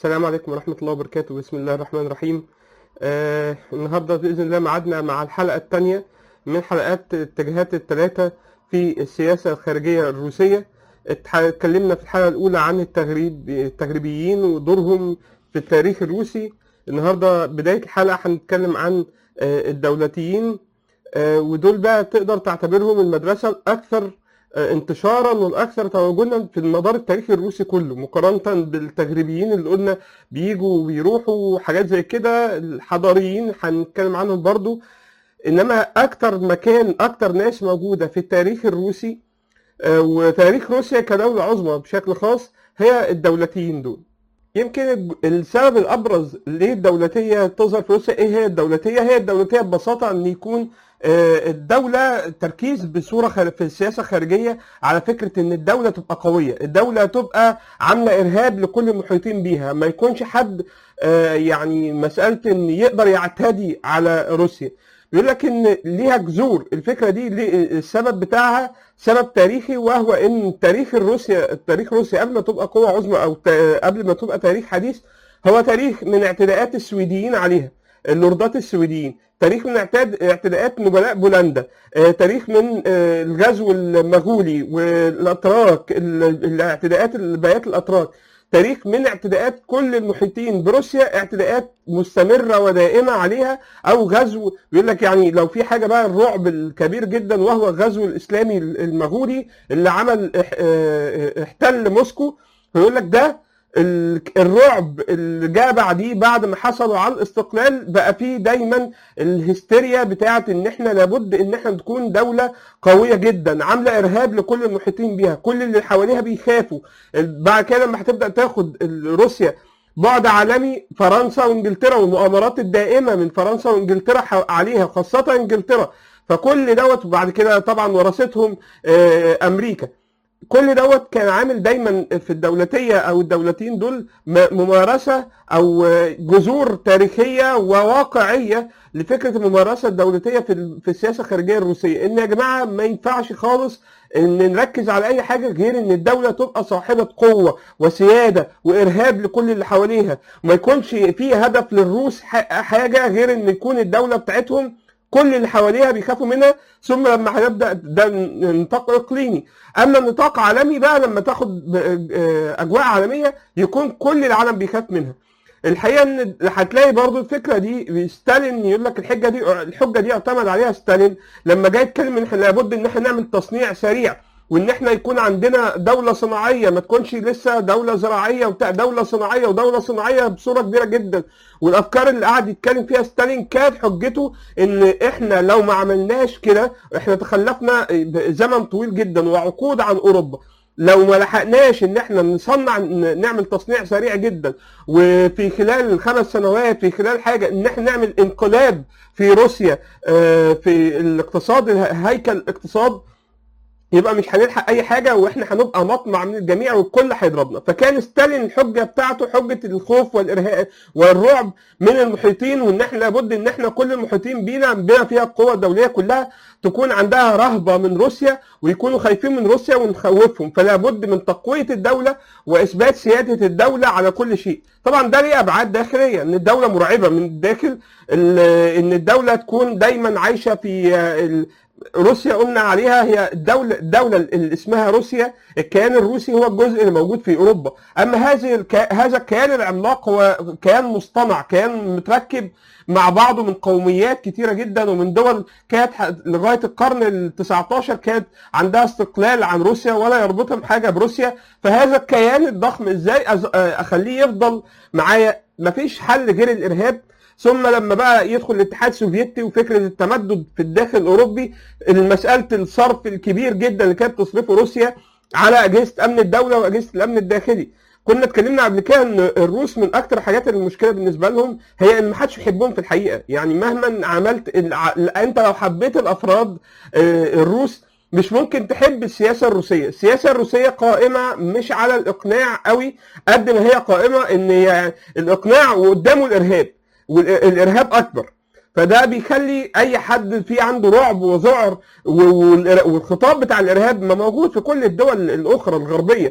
السلام عليكم ورحمة الله وبركاته بسم الله الرحمن الرحيم آه النهاردة بإذن الله معادنا مع الحلقة الثانية من حلقات الاتجاهات الثلاثة في السياسة الخارجية الروسية اتح- اتكلمنا في الحلقة الأولى عن التغريب التغريبيين ودورهم في التاريخ الروسي النهاردة بداية الحلقة هنتكلم عن آه الدولتيين آه ودول بقى تقدر تعتبرهم المدرسة الأكثر آه، انتشارا والاكثر تواجدا في المدار التاريخي الروسي كله مقارنه بالتجريبيين اللي قلنا بيجوا وبيروحوا وحاجات زي كده الحضاريين هنتكلم عنهم برضو انما اكتر مكان اكتر ناس موجوده في التاريخ الروسي آه، وتاريخ روسيا كدوله عظمى بشكل خاص هي الدولتيين دول يمكن الج- السبب الابرز ليه الدولتيه تظهر في روسيا ايه هي الدولتيه؟ هي الدولتيه ببساطه ان يكون آه، الدوله تركيز بصوره خار- في السياسه الخارجيه على فكره ان الدوله تبقى قويه، الدوله تبقى عامله ارهاب لكل المحيطين بيها، ما يكونش حد آه، يعني مساله ان يقدر يعتدي على روسيا. بيقول لك ان ليها جذور الفكره دي ليه- السبب بتاعها سبب تاريخي وهو ان تاريخ الروسيا التاريخ روسيا قبل ما تبقى قوه عظمى او تا- قبل ما تبقى تاريخ حديث هو تاريخ من اعتداءات السويديين عليها اللوردات السويديين تاريخ من اعتاد اعتداءات نبلاء بولندا آه، تاريخ من آه، الغزو المغولي والاتراك ال- الاعتداءات البيات الاتراك تاريخ من اعتداءات كل المحيطين بروسيا اعتداءات مستمره ودائمه عليها او غزو بيقول لك يعني لو في حاجه بقى الرعب الكبير جدا وهو الغزو الاسلامي المغولي اللي عمل اح- اه- احتل موسكو بيقول لك ده ال- الرعب اللي جاء بعديه بعد ما حصلوا على الاستقلال بقى فيه دايما الهستيريا بتاعت ان احنا لابد ان احنا نكون دوله قويه جدا عامله ارهاب لكل المحيطين بيها كل اللي حواليها بيخافوا بعد كده لما هتبدا تاخد ال- روسيا بعد عالمي فرنسا وانجلترا والمؤامرات الدائمه من فرنسا وانجلترا ح- عليها خاصه انجلترا فكل دوت وبعد كده طبعا ورثتهم آه، امريكا كل دوت كان عامل دايما في الدولتيه او الدولتين دول م- ممارسه او آه، جذور تاريخيه وواقعيه لفكره الممارسه الدولتيه في ال- في السياسه الخارجيه الروسيه ان يا جماعه ما ينفعش خالص ان نركز على اي حاجه غير ان الدوله تبقى صاحبه قوه وسياده وارهاب لكل اللي حواليها وما يكونش في هدف للروس ح- حاجه غير ان يكون الدوله بتاعتهم كل اللي حواليها بيخافوا منها ثم لما هيبدا ده نطاق اقليمي اما نطاق عالمي بقى لما تاخد ب- آه، اجواء عالميه يكون كل العالم بيخاف منها الحقيقه ان هتلاقي برضو الفكره دي ستالين يقول لك الحجه دي الحجه دي اعتمد عليها ستالين لما جاي يتكلم ان احنا لابد ان احنا نعمل تصنيع سريع وان احنا يكون عندنا دوله صناعيه ما تكونش لسه دوله زراعيه وبتاع دوله صناعيه ودوله صناعيه بصوره كبيره جدا والافكار اللي قعد يتكلم فيها ستالين كانت حجته ان احنا لو ما عملناش كده احنا تخلفنا زمن طويل جدا وعقود عن اوروبا لو ما لحقناش ان احنا نصنع ن- نعمل تصنيع سريع جدا وفي خلال خمس سنوات في خلال حاجه ان احنا نعمل انقلاب في روسيا آه، في الاقتصاد هيكل الاقتصاد يبقى مش هنلحق اي حاجه واحنا هنبقى مطمع من الجميع والكل هيضربنا فكان ستالين الحجه بتاعته حجه الخوف والارهاب والرعب من المحيطين وان احنا لابد ان احنا كل المحيطين بينا بما فيها القوى الدوليه كلها تكون عندها رهبه من روسيا ويكونوا خايفين من روسيا ونخوفهم فلا بد من تقويه الدوله واثبات سياده الدوله على كل شيء طبعا ده ليه ابعاد داخليه ان الدوله مرعبه من الداخل ال- ان الدوله تكون دايما عايشه في آه، ال- روسيا قلنا عليها هي الدولة الدولة اللي اسمها روسيا الكيان الروسي هو الجزء اللي موجود في أوروبا أما هذه الك... هذا الكيان العملاق هو كيان مصطنع كيان متركب مع بعضه من قوميات كتيرة جدا ومن دول كانت ح- لغاية القرن ال 19 كانت عندها استقلال عن روسيا ولا يربطهم حاجة بروسيا فهذا الكيان الضخم ازاي أز... أخليه يفضل معايا مفيش حل غير الإرهاب ثم لما بقى يدخل الاتحاد السوفيتي وفكره التمدد في الداخل الاوروبي مساله الصرف الكبير جدا اللي كانت تصرفه روسيا على اجهزه امن الدوله واجهزه الامن الداخلي كنا اتكلمنا قبل كده ان الروس من اكتر حاجات المشكله بالنسبه لهم هي ان ما حدش بيحبهم في الحقيقه يعني مهما عملت الع... انت لو حبيت الافراد آه، الروس مش ممكن تحب السياسه الروسيه السياسه الروسيه قائمه مش على الاقناع قوي قد ما هي قائمه ان هي الاقناع وقدامه الارهاب والارهاب اكبر فده بيخلي اي حد فيه عنده رعب وذعر و- والإر- والخطاب بتاع الارهاب ما موجود في كل الدول الاخرى الغربيه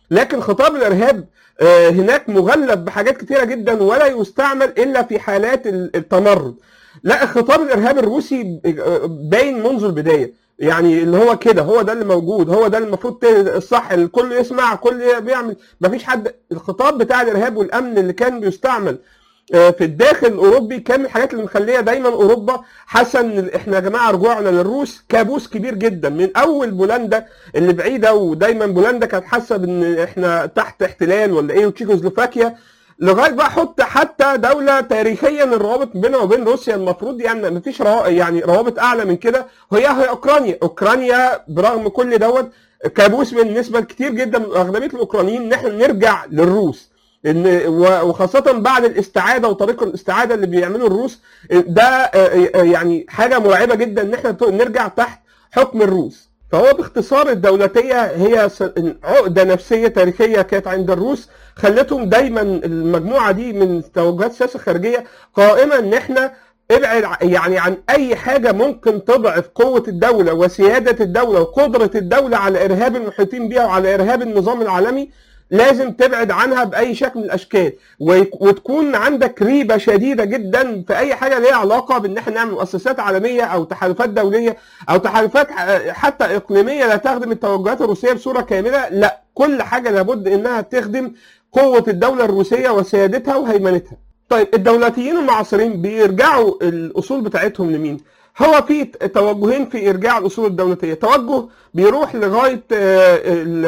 لكن خطاب الارهاب آه، هناك مغلب بحاجات كتيره جدا ولا يستعمل الا في حالات ال- التمرد لا خطاب الارهاب الروسي آه، باين منذ البدايه يعني اللي هو كده هو ده اللي موجود هو ده اللي المفروض ت- الصح الكل يسمع الكل بيعمل مفيش حد الخطاب بتاع الارهاب والامن اللي كان بيستعمل آه، في الداخل الاوروبي كان من الحاجات اللي مخليه دايما اوروبا حاسه ان احنا يا جماعه رجوعنا للروس كابوس كبير جدا من اول بولندا اللي بعيده ودايما بولندا كانت حاسه بان احنا تحت احتلال ولا ايه وتشيكوسلوفاكيا لغايه بقى حط حتى دوله تاريخيا الروابط بينها وبين روسيا المفروض يعني ما فيش روا... يعني روابط اعلى من كده هي هي اوكرانيا اوكرانيا برغم كل دوت كابوس بالنسبه لكتير جدا من اغلبيه الاوكرانيين ان احنا نرجع للروس ان و- وخاصه بعد الاستعاده وطريق الاستعاده اللي بيعمله الروس ده آه، آه، يعني حاجه مرعبه جدا ان احنا ت- نرجع تحت حكم الروس فهو باختصار الدولتيه هي س- عقده نفسيه تاريخيه كانت عند الروس خلتهم دايما المجموعه دي من توجهات السياسه الخارجيه قائمه ان احنا ابعد ع- يعني عن اي حاجه ممكن تضعف قوه الدوله وسياده الدوله وقدره الدوله على ارهاب المحيطين بها وعلى ارهاب النظام العالمي لازم تبعد عنها باي شكل من الاشكال ويك- وتكون عندك ريبه شديده جدا في اي حاجه ليها علاقه بان احنا نعمل مؤسسات عالميه او تحالفات دوليه او تحالفات ح- حتى اقليميه لا تخدم التوجهات الروسيه بصوره كامله لا كل حاجه لابد انها تخدم قوه الدوله الروسيه وسيادتها وهيمنتها طيب الدولتيين المعاصرين بيرجعوا الاصول بتاعتهم لمين؟ هو في توجهين في ارجاع الاصول الدولتيه، توجه بيروح لغايه آه،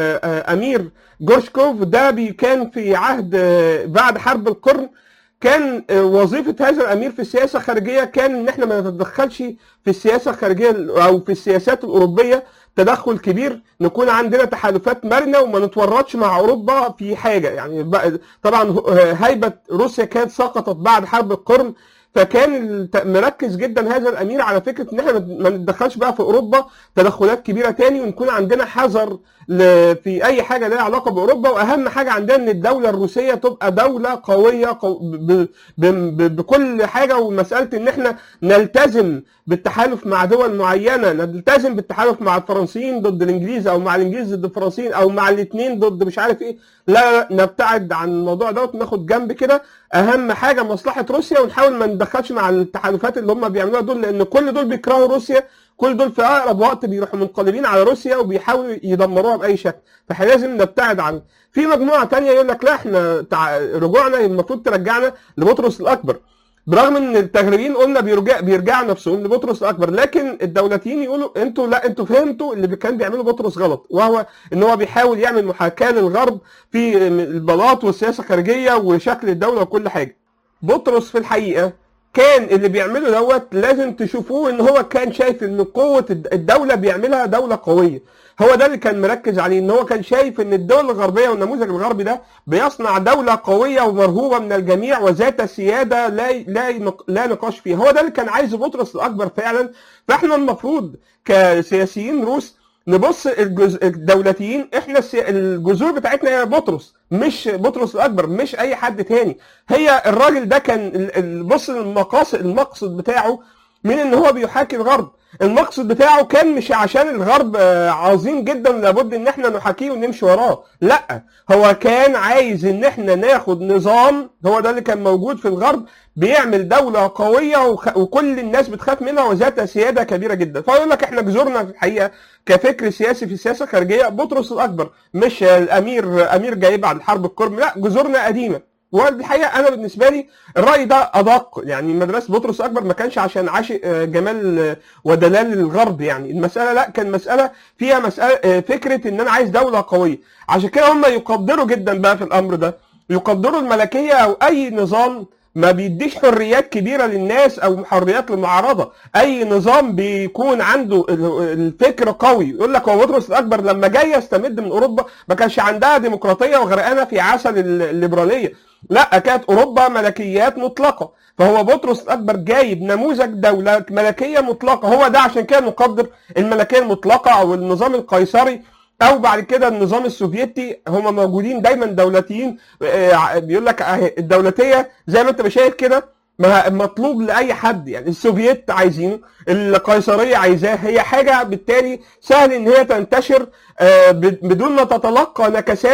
الامير جورشكوف ده بي- كان في عهد آه، بعد حرب القرن كان آه، وظيفه هذا الامير في السياسه الخارجيه كان ان احنا ما نتدخلش في السياسه الخارجيه او في السياسات الاوروبيه تدخل كبير نكون عندنا تحالفات مرنه وما نتورطش مع اوروبا في حاجه يعني بقى- طبعا ه- هيبه روسيا كانت سقطت بعد حرب القرن فكان الت- مركز جدا هذا الامير على فكره ان احنا ما نتدخلش بقى في اوروبا تدخلات كبيره تاني ونكون عندنا حذر ل- في اي حاجه لها علاقه باوروبا واهم حاجه عندنا ان الدوله الروسيه تبقى دوله قويه قو... ب... ب... ب... بكل حاجه ومساله ان احنا نلتزم بالتحالف مع دول معينه نلتزم بالتحالف مع الفرنسيين ضد الانجليز او مع الانجليز ضد الفرنسيين او مع الاثنين ضد مش عارف ايه لا لا نبتعد عن الموضوع دوت ناخد جنب كده اهم حاجه مصلحه روسيا ونحاول ما ندخلش مع التحالفات اللي هم بيعملوها دول لان كل دول بيكرهوا روسيا كل دول في اقرب وقت بيروحوا منقلبين على روسيا وبيحاولوا يدمروها باي شكل فاحنا لازم نبتعد عنه في مجموعه تانية يقول لك لا احنا تع... رجوعنا المفروض ترجعنا لبطرس الاكبر برغم ان التغريبيين قلنا بيرجع بيرجعوا نفسهم لبطرس الاكبر لكن الدولتيين يقولوا انتوا لا انتوا فهمتوا اللي كان بيعمله بطرس غلط وهو ان هو بيحاول يعمل محاكاه للغرب في البلاط والسياسه الخارجيه وشكل الدوله وكل حاجه بطرس في الحقيقه كان اللي بيعمله دوت لازم تشوفوه ان هو كان شايف ان قوه الدوله بيعملها دوله قويه هو ده اللي كان مركز عليه ان هو كان شايف ان الدول الغربيه والنموذج الغربي ده بيصنع دوله قويه ومرهوبه من الجميع وذات سياده لا لا لا نقاش فيها هو ده اللي كان عايزه بطرس الاكبر فعلا فاحنا المفروض كسياسيين روس نبص الجز... الدولتيين احنا السي... الجذور بتاعتنا هي بطرس مش بطرس الاكبر مش اي حد تاني هي الراجل ده كان ال- ال- بص المقاصد المقصد بتاعه من ان هو بيحاكي الغرب المقصد بتاعه كان مش عشان الغرب آه، عظيم جدا لابد ان احنا نحاكيه ونمشي وراه لا هو كان عايز ان احنا ناخد نظام هو ده اللي كان موجود في الغرب بيعمل دولة قوية وخ- وكل الناس بتخاف منها وذات سيادة كبيرة جدا فيقول لك احنا جذورنا في الحقيقة كفكر سياسي في السياسة الخارجية بطرس الأكبر مش الأمير أمير جاي بعد حرب القرم لا جذورنا قديمة والحقيقه انا بالنسبه لي الراي ده ادق يعني مدرسه بطرس اكبر ما كانش عشان عاشق آه، جمال آه، ودلال الغرب يعني المساله لا كان مساله فيها مساله آه، فكره ان انا عايز دوله قويه عشان كده هم يقدروا جدا بقى في الامر ده يقدروا الملكيه او اي نظام ما بيديش حريات كبيره للناس او حريات للمعارضه اي نظام بيكون عنده ال- الفكر قوي يقول لك هو بطرس الاكبر لما جاي يستمد من اوروبا ما كانش عندها ديمقراطيه وغرقانه في عسل ال- الليبراليه لا كانت اوروبا ملكيات مطلقه فهو بطرس الاكبر جايب نموذج دوله ملكيه مطلقه هو ده عشان كده نقدر الملكيه المطلقه او النظام القيصري او بعد كده النظام السوفيتي هم موجودين دايما دولتيين آه، بيقول لك أهي الدولتيه زي ما انت شايف كده ما- مطلوب لاي حد يعني السوفيت عايزينه القيصريه عايزاه هي حاجه بالتالي سهل ان هي تنتشر آه، ب- بدون ما تتلقى نكسات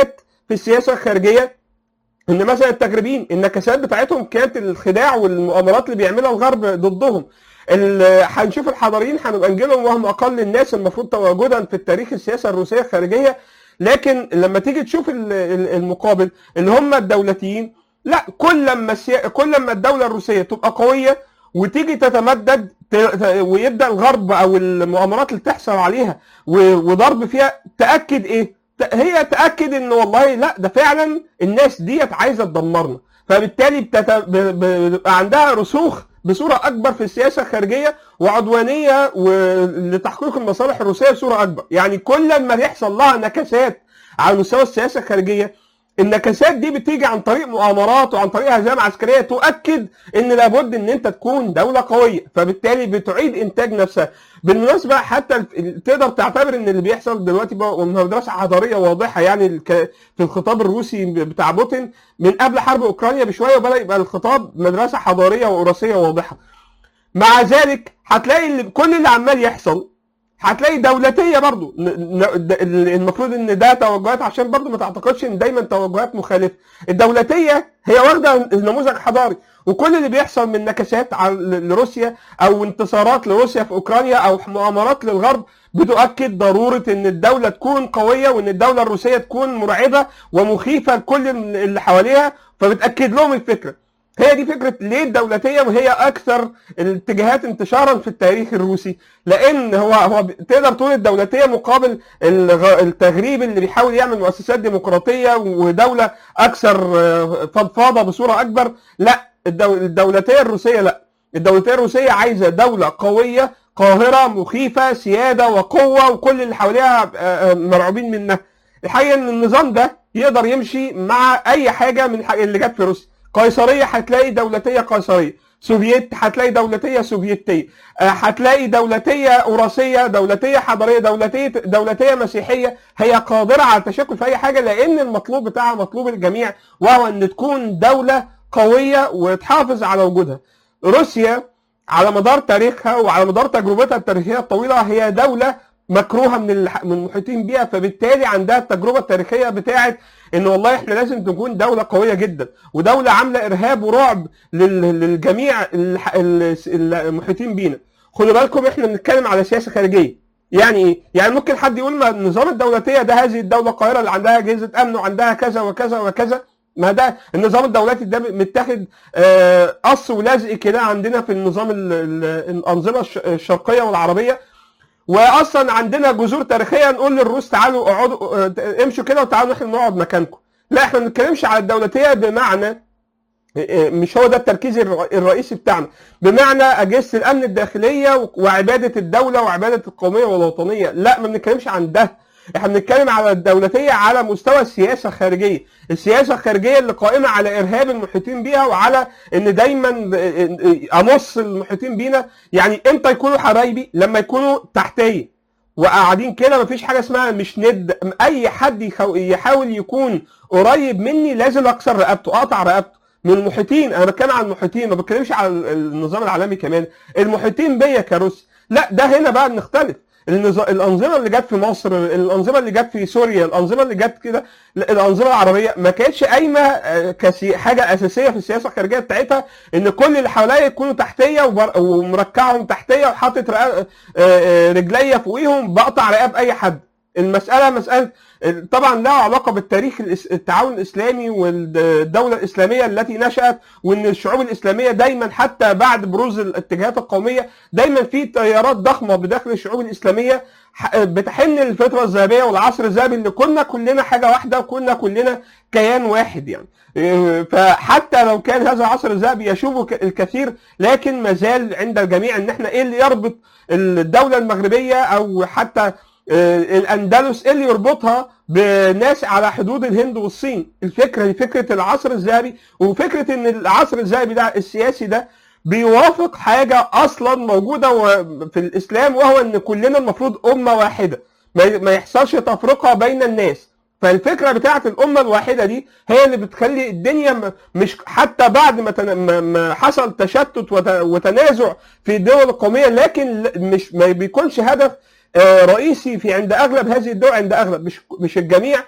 في السياسه الخارجيه ان مثلا التجريبيين النكسات بتاعتهم كانت الخداع والمؤامرات اللي بيعملها الغرب ضدهم ال- هنشوف الحضاريين هنبقى نجيلهم وهم اقل الناس المفروض تواجدا في التاريخ السياسه الروسيه الخارجيه لكن لما تيجي تشوف ال- ال- المقابل اللي هم الدولتيين لا كل لما السيا... كل لما الدوله الروسيه تبقى قويه وتيجي تتمدد ت... ت- ويبدا الغرب او المؤامرات اللي تحصل عليها و... وضرب فيها تاكد ايه؟ ت- هي تاكد ان والله لا ده فعلا الناس ديت عايزه تدمرنا فبالتالي بتت... ب... ب... بيبقى عندها رسوخ بصوره اكبر في السياسه الخارجيه وعدوانيه ولتحقيق المصالح الروسيه بصوره اكبر يعني كل ما يحصل لها نكسات على مستوى السياسه الخارجيه النكسات دي بتيجي عن طريق مؤامرات وعن طريق هزائم عسكريه تؤكد ان لابد ان انت تكون دوله قويه فبالتالي بتعيد انتاج نفسها بالمناسبه حتى ال- تقدر تعتبر ان اللي بيحصل دلوقتي بقى مدرسه حضاريه واضحه يعني الك- في الخطاب الروسي بتاع بوتين من قبل حرب اوكرانيا بشويه وبدا يبقى الخطاب مدرسه حضاريه ووراثيه واضحه مع ذلك هتلاقي اللي كل اللي عمال يحصل هتلاقي دولتيه برضو ن- ن- د- المفروض ان ده توجهات عشان برضو ما تعتقدش ان دايما توجهات مخالفه الدولتيه هي واخده النموذج الحضاري وكل اللي بيحصل من نكسات على- ل- لروسيا او انتصارات لروسيا في اوكرانيا او مؤامرات للغرب بتؤكد ضروره ان الدوله تكون قويه وان الدوله الروسيه تكون مرعبه ومخيفه لكل اللي حواليها فبتاكد لهم الفكره هي دي فكره ليه الدولتيه وهي اكثر الاتجاهات انتشارا في التاريخ الروسي لان هو هو ب- تقدر تقول الدولتيه مقابل الغ- التغريب اللي بيحاول يعمل مؤسسات ديمقراطيه ودوله اكثر آه، فضفاضه بصوره اكبر لا الدو- الدولتيه الروسيه لا الدولتيه الروسيه عايزه دوله قويه قاهره مخيفه سياده وقوه وكل اللي حواليها آه، آه، مرعوبين منها الحقيقه ان النظام ده يقدر يمشي مع اي حاجه من الح- اللي جت في روسيا قيصريه هتلاقي دولتيه قيصريه سوفيت هتلاقي دولتيه سوفيتيه آه، هتلاقي دولتيه وراثيه دولتيه حضاريه دولتيه دولتيه مسيحيه هي قادره على التشكل في اي حاجه لان المطلوب بتاعها مطلوب الجميع وهو ان تكون دوله قويه وتحافظ على وجودها روسيا على مدار تاريخها وعلى مدار تجربتها التاريخيه الطويله هي دوله مكروهه من الح- من المحيطين بيها فبالتالي عندها التجربه التاريخيه بتاعه ان والله احنا لازم تكون دوله قويه جدا ودوله عامله ارهاب ورعب لل- للجميع الح- ال- المحيطين بينا خدوا بالكم احنا بنتكلم على سياسه خارجيه يعني ايه؟ يعني ممكن حد يقول ما النظام الدولتيه ده هذه الدوله القاهره اللي عندها اجهزه امن وعندها كذا وكذا وكذا ما ده النظام الدولتي ده متاخد آه، قص ولزق كده عندنا في النظام ال- ال- الانظمه الش- الشرقيه والعربيه واصلا عندنا جذور تاريخيه نقول للروس تعالوا اقعدوا آه، امشوا كده وتعالوا احنا نقعد مكانكم لا احنا ما بنتكلمش على الدولتيه بمعنى مش هو ده التركيز الر- الرئيسي بتاعنا بمعنى اجهزه الامن الداخليه وعباده الدوله وعباده القوميه والوطنيه لا ما بنتكلمش عن ده احنا بنتكلم على الدولتيه على مستوى السياسه الخارجيه السياسه الخارجيه اللي قائمه على ارهاب المحيطين بيها وعلى ان دايما امص المحيطين بينا يعني امتى يكونوا حبايبي لما يكونوا تحتيه وقاعدين كده مفيش حاجه اسمها مش ند اي حد يخو- يحاول يكون قريب مني لازم اكسر رقبته اقطع رقبته من المحيطين انا بتكلم عن المحيطين ما بتكلمش على ال- النظام العالمي كمان المحيطين بيا كروسيا لا ده هنا بقى بنختلف النظام الانظمه اللي جت في مصر الانظمه اللي جت في سوريا الانظمه اللي جت كده لا، الانظمه العربيه ما كانتش قايمه آه، كسي حاجه اساسيه في السياسه الخارجيه بتاعتها ان كل اللي حواليا يكونوا تحتيه وبر- ومركعهم تحتيه وحاطط رقا- آه، آه، رجليا فوقيهم بقطع رقاب اي حد المساله مساله طبعا لها علاقه بالتاريخ الإس- التعاون الاسلامي والدوله الاسلاميه التي نشات وان الشعوب الاسلاميه دايما حتى بعد بروز الاتجاهات القوميه دايما في تيارات ضخمه بداخل الشعوب الاسلاميه ح- بتحن للفتره الذهبيه والعصر الذهبي اللي كنا كلنا حاجه واحده وكنا كلنا كيان واحد يعني إيه، فحتى لو كان هذا العصر الذهبي يشوبه ك- الكثير لكن ما زال عند الجميع ان احنا ايه اللي يربط الدوله المغربيه او حتى آه، الاندلس ايه اللي يربطها بناس على حدود الهند والصين الفكره دي فكره العصر الذهبي وفكره ان العصر الذهبي ده السياسي ده بيوافق حاجه اصلا موجوده و- في الاسلام وهو ان كلنا المفروض امه واحده ما ما يحصلش تفرقه بين الناس فالفكره بتاعت الامه الواحده دي هي اللي بتخلي الدنيا م- مش حتى بعد ما تن- ما- ما حصل تشتت وت- وتنازع في الدول القوميه لكن ل- مش ما بيكونش هدف آه، رئيسي في عند اغلب هذه الدول عند اغلب مش مش الجميع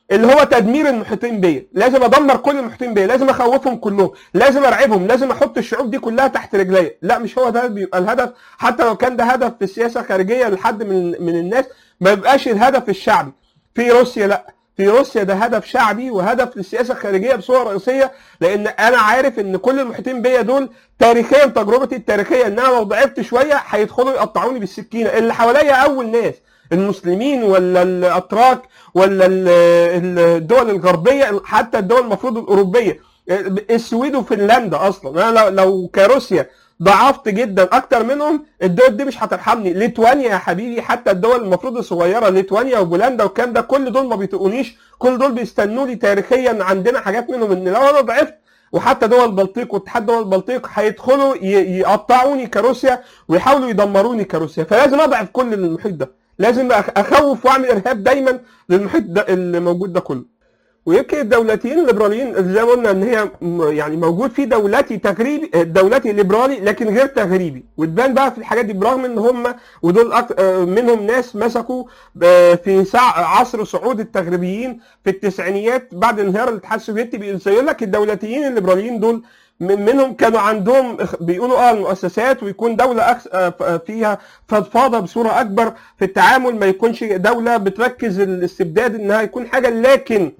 اللي هو تدمير المحيطين بيا لازم ادمر كل المحيطين بيا لازم اخوفهم كلهم لازم ارعبهم لازم احط الشعوب دي كلها تحت رجليا لا مش هو ده بيبقى الهدف حتى لو كان ده هدف في السياسه الخارجيه لحد من من الناس ما بيبقاش الهدف الشعبي في روسيا لا في روسيا ده هدف شعبي وهدف للسياسه الخارجيه بصوره رئيسيه لان انا عارف ان كل المحيطين بيا دول تاريخيا تجربتي التاريخيه ان انا لو ضعفت شويه هيدخلوا يقطعوني بالسكينه اللي حواليا اول ناس المسلمين ولا الاتراك ولا ال- الدول الغربيه حتى الدول المفروض الاوروبيه السويد وفنلندا اصلا انا لو- لو كروسيا ضعفت جدا اكتر منهم الدول دي مش هترحمني ليتوانيا يا حبيبي حتى الدول المفروض الصغيره ليتوانيا وبولندا والكلام ده كل دول ما بيطيقونيش كل دول بيستنوا لي تاريخيا عندنا حاجات منهم ان لو انا ضعفت وحتى دول البلطيق واتحاد دول البلطيق هيدخلوا ي- يقطعوني كروسيا ويحاولوا يدمروني كروسيا فلازم اضعف كل المحيط ده لازم أخ- اخوف واعمل ارهاب دايما للمحيط ده اللي موجود ده كله ويمكن الدولتين الليبراليين زي ما قلنا ان هي م- يعني موجود في دولتي تغريبي دولتي ليبرالي لكن غير تغريبي وتبان بقى في الحاجات دي برغم ان هم ودول أك- آه، منهم ناس مسكوا آه، في ساعة عصر صعود التغريبيين في التسعينيات بعد انهيار الاتحاد السوفيتي بيقول لك الدولتيين الليبراليين دول من- منهم كانوا عندهم إخ- بيقولوا اه المؤسسات ويكون دوله أكس آه، ف- آه، فيها فضفاضه بصوره اكبر في التعامل ما يكونش دوله بتركز الاستبداد انها يكون حاجه لكن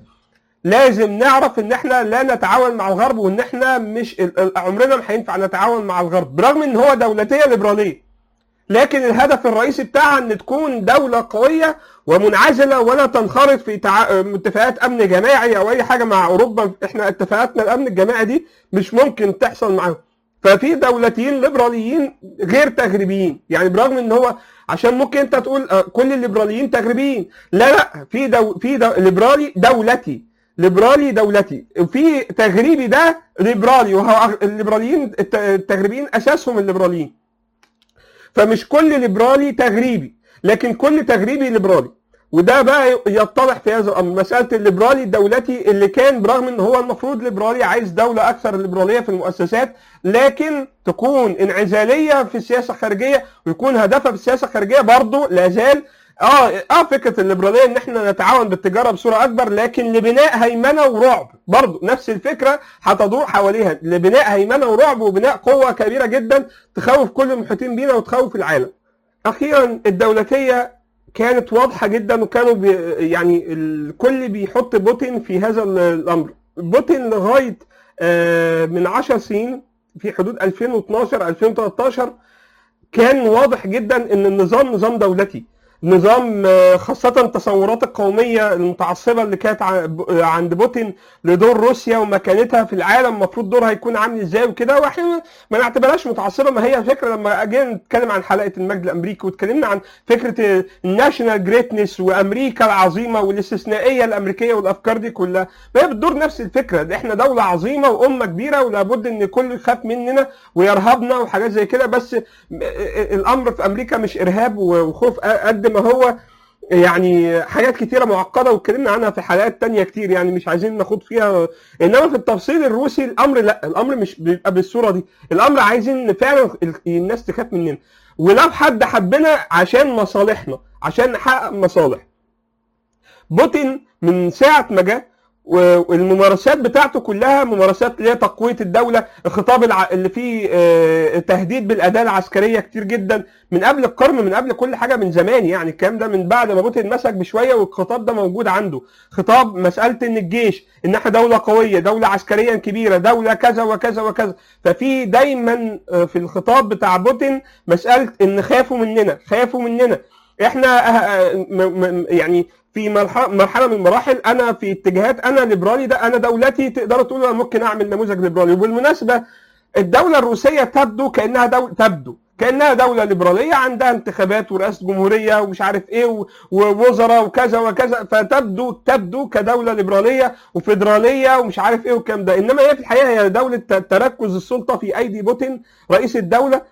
لازم نعرف ان احنا لا نتعاون مع الغرب وان احنا مش ال- ال- عمرنا ما هينفع نتعاون مع الغرب برغم ان هو دولتيه ليبراليه لكن الهدف الرئيسي بتاعها ان تكون دوله قويه ومنعزله ولا تنخرط في تع... اتفاقات امن جماعي او اي حاجه مع اوروبا احنا اتفاقاتنا الامن الجماعي دي مش ممكن تحصل معاهم ففي دولتين ليبراليين غير تغريبيين يعني برغم ان هو عشان ممكن انت تقول آه، كل الليبراليين تغريبيين لا لا في دو... في دو... ليبرالي دولتي ليبرالي دولتي وفي تغريبي ده ليبرالي وهو الليبراليين الت- التغريبيين اساسهم الليبراليين فمش كل ليبرالي تغريبي لكن كل تغريبي ليبرالي وده بقى يتضح في هذا الامر مساله الليبرالي الدولتي اللي كان برغم ان هو المفروض ليبرالي عايز دوله اكثر ليبراليه في المؤسسات لكن تكون انعزاليه في السياسه الخارجيه ويكون هدفها في السياسه الخارجيه برضه لا زال اه اه فكره الليبراليه ان احنا نتعاون بالتجاره بصوره اكبر لكن لبناء هيمنه ورعب برضه نفس الفكره هتدور حواليها لبناء هيمنه ورعب وبناء قوه كبيره جدا تخوف كل المحيطين بينا وتخوف العالم. اخيرا الدولتيه كانت واضحه جدا وكانوا بي يعني الكل بيحط بوتين في هذا ال- الامر. بوتين لغايه آه، من 10 سنين في حدود 2012 2013 كان واضح جدا ان النظام نظام دولتي نظام آه، خاصة التصورات القومية المتعصبة اللي كانت ع- ب- عند بوتين لدور روسيا ومكانتها في العالم المفروض دورها يكون عامل ازاي وكده واحنا ما نعتبرهاش متعصبة ما هي فكرة لما جينا نتكلم عن حلقة المجد الامريكي واتكلمنا عن فكرة الناشونال جريتنس وامريكا العظيمة والاستثنائية الامريكية والافكار دي كلها ما هي بتدور نفس الفكرة ده احنا دولة عظيمة وامة كبيرة ولابد ان كل يخاف مننا ويرهبنا وحاجات زي كده بس م- الامر في امريكا مش ارهاب وخوف قد ما هو يعني حاجات كتيره معقده واتكلمنا عنها في حلقات تانية كتير يعني مش عايزين ناخد فيها انما في التفصيل الروسي الامر لا الامر مش بيبقى بالصوره دي الامر عايزين إن فعلا ال- الناس تخاف مننا ولو حد حبنا عشان مصالحنا عشان نحقق مصالح بوتين من ساعه ما جه والممارسات بتاعته كلها ممارسات اللي هي تقويه الدوله الخطاب الع... اللي فيه آه، تهديد بالاداه العسكريه كتير جدا من قبل القرن من قبل كل حاجه من زمان يعني الكلام ده من بعد ما بوتين مسك بشويه والخطاب ده موجود عنده خطاب مساله ان الجيش ان احنا دوله قويه دوله عسكريا كبيره دوله كذا وكذا وكذا ففي دايما آه، في الخطاب بتاع بوتين مساله ان خافوا مننا خافوا مننا احنا آه، آه، م- م- يعني في مرحله مرحله من المراحل انا في اتجاهات انا ليبرالي ده انا دولتي تقدروا تقولوا انا ممكن اعمل نموذج ليبرالي وبالمناسبه الدوله الروسيه تبدو كانها دولة تبدو كانها دوله ليبراليه عندها انتخابات ورئاسه جمهوريه ومش عارف ايه و- ووزراء وكذا وكذا فتبدو تبدو كدوله ليبراليه وفيدراليه ومش عارف ايه والكلام ده انما هي في الحقيقه هي دوله ت- تركز السلطه في ايدي بوتين رئيس الدوله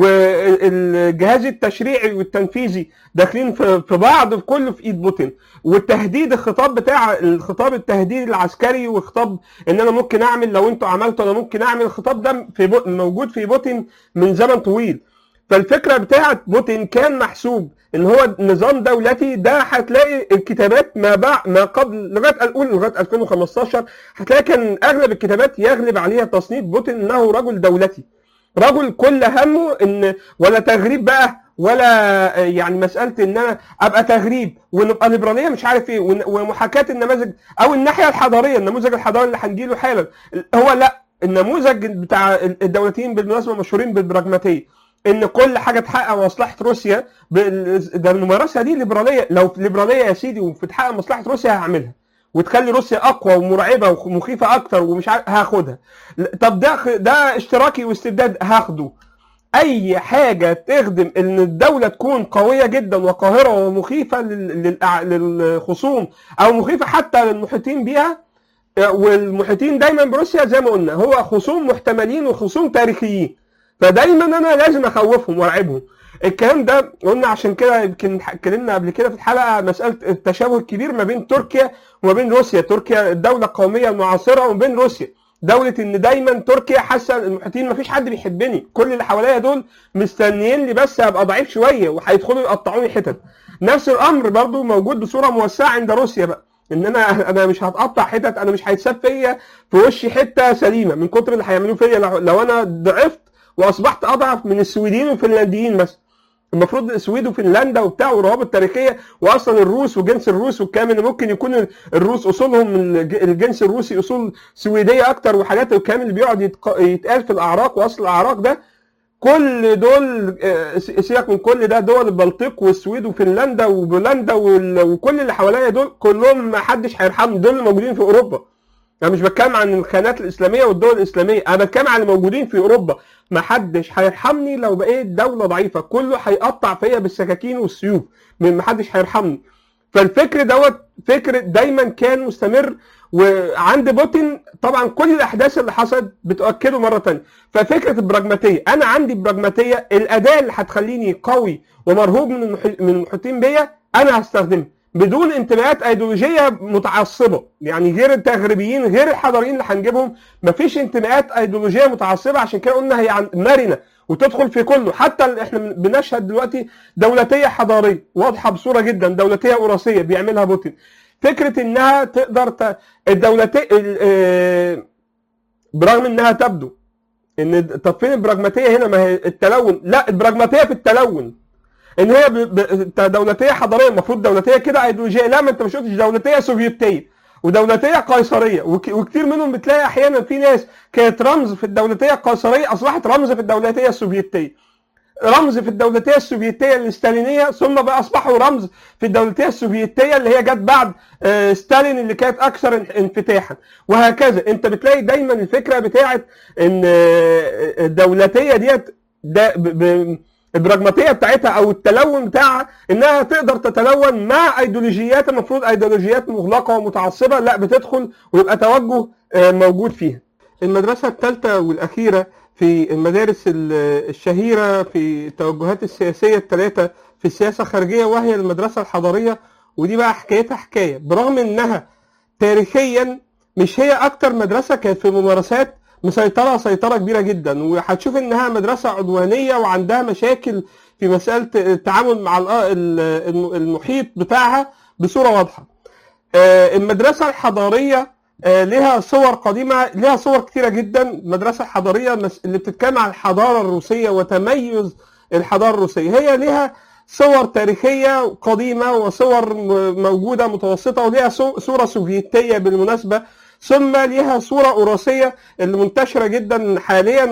والجهاز التشريعي والتنفيذي داخلين في في بعض في كله في ايد بوتين والتهديد الخطاب بتاع الخطاب التهديدي العسكري وخطاب ان انا ممكن اعمل لو انتوا عملتوا انا ممكن اعمل الخطاب ده في بو موجود في بوتين من زمن طويل فالفكره بتاعت بوتين كان محسوب ان هو نظام دولتي ده هتلاقي الكتابات ما بعد ما قبل لغايه اقول لغايه 2015 هتلاقي كان اغلب الكتابات يغلب عليها تصنيف بوتين انه رجل دولتي رجل كل همه ان ولا تغريب بقى ولا يعني مساله ان انا ابقى تغريب ونبقى ليبراليه مش عارف ايه ومحاكاه النماذج او الناحيه الحضاريه النموذج الحضاري اللي هنجيله حالا هو لا النموذج بتاع الدولتين بالمناسبه مشهورين بالبراجماتيه ان كل حاجه تحقق مصلحه روسيا ده الممارسه دي ليبراليه لو ليبراليه يا سيدي وبتحقق مصلحه روسيا هعملها وتخلي روسيا اقوى ومرعبه ومخيفه اكتر ومش عارف هاخدها طب ده ده اشتراكي واستبداد هاخده اي حاجه تخدم ان الدوله تكون قويه جدا وقاهره ومخيفه للخصوم او مخيفه حتى للمحيطين بيها والمحيطين دايما بروسيا زي ما قلنا هو خصوم محتملين وخصوم تاريخيين فدايما انا لازم اخوفهم وارعبهم الكلام ده قلنا عشان كده يمكن اتكلمنا قبل كده في الحلقه مساله التشابه الكبير ما بين تركيا وما بين روسيا تركيا الدوله القوميه المعاصره وما بين روسيا دولة ان دايما تركيا حاسه المحيطين مفيش حد بيحبني كل اللي حواليا دول مستنيين لي بس ابقى ضعيف شويه وهيدخلوا يقطعوني حتت نفس الامر برضو موجود بصوره موسعه عند روسيا بقى ان انا انا مش هتقطع حتت انا مش هيتساب فيا في وشي حته سليمه من كتر اللي هيعملوه فيا لو انا ضعفت واصبحت اضعف من السويديين والفنلنديين مثلا المفروض السويد وفنلندا وبتاع وروابط تاريخيه واصلا الروس وجنس الروس والكلام اللي ممكن يكون الروس اصولهم الجنس الروسي اصول سويديه اكتر وحاجات الكلام اللي بيقعد يتقال في الاعراق واصل الاعراق ده كل دول سيبك من كل ده دول البلطيق والسويد وفنلندا وبولندا وكل اللي حواليا دول كلهم ما حدش هيرحمهم دول اللي موجودين في اوروبا انا مش بتكلم عن الخانات الاسلاميه والدول الاسلاميه انا بتكلم عن اللي موجودين في اوروبا ما حدش هيرحمني لو بقيت دوله ضعيفه كله هيقطع فيا بالسكاكين والسيوف ما حدش هيرحمني فالفكر دوت فكر دايما كان مستمر وعند بوتين طبعا كل الاحداث اللي حصلت بتؤكده مره ثانيه ففكره البراجماتيه انا عندي براجماتيه الاداه اللي هتخليني قوي ومرهوب من من المحيطين بيا انا هستخدمها بدون انتماءات ايديولوجيه متعصبه يعني غير التغريبيين غير الحضاريين اللي هنجيبهم مفيش انتماءات ايديولوجيه متعصبه عشان كده قلنا هي مرنه وتدخل في كله حتى احنا بنشهد دلوقتي دولتيه حضاريه واضحه بصوره جدا دولتيه وراثيه بيعملها بوتين فكره انها تقدر ت... الدولتيه برغم انها تبدو ان طب فين البراجماتيه هنا ما هي التلون لا البراجماتيه في التلون ان هي ب... ب... دولتيه حضاريه المفروض دولتيه كده ايديولوجيه لا ما انت ما شفتش دولتيه سوفيتيه ودولتيه قيصريه وك... وكتير منهم بتلاقي احيانا في ناس كانت رمز في الدولتيه القيصريه اصبحت رمز في الدولتيه السوفيتيه رمز في الدولتيه السوفيتيه الستالينيه ثم بقى اصبحوا رمز في الدولتيه السوفيتيه اللي هي جت بعد ستالين اللي كانت اكثر انفتاحا وهكذا انت بتلاقي دايما الفكره بتاعت ان الدولتيه ديت ده ب... البراجماتيه بتاعتها او التلون بتاعها انها تقدر تتلون مع ايديولوجيات المفروض ايديولوجيات مغلقه ومتعصبه لا بتدخل ويبقى توجه موجود فيها. المدرسه الثالثه والاخيره في المدارس الشهيره في التوجهات السياسيه الثلاثه في السياسه الخارجيه وهي المدرسه الحضاريه ودي بقى حكايتها حكايه برغم انها تاريخيا مش هي اكتر مدرسه كانت في ممارسات مسيطرة سيطرة كبيرة جدا وهتشوف انها مدرسة عدوانية وعندها مشاكل في مسألة التعامل مع المحيط بتاعها بصورة واضحة المدرسة الحضارية لها صور قديمة لها صور كتيرة جدا المدرسة الحضارية اللي بتتكلم عن الحضارة الروسية وتميز الحضارة الروسية هي لها صور تاريخية قديمة وصور موجودة متوسطة ولها صورة سوفيتية بالمناسبة ثم ليها صورة أوروسية اللي منتشرة جدا حاليا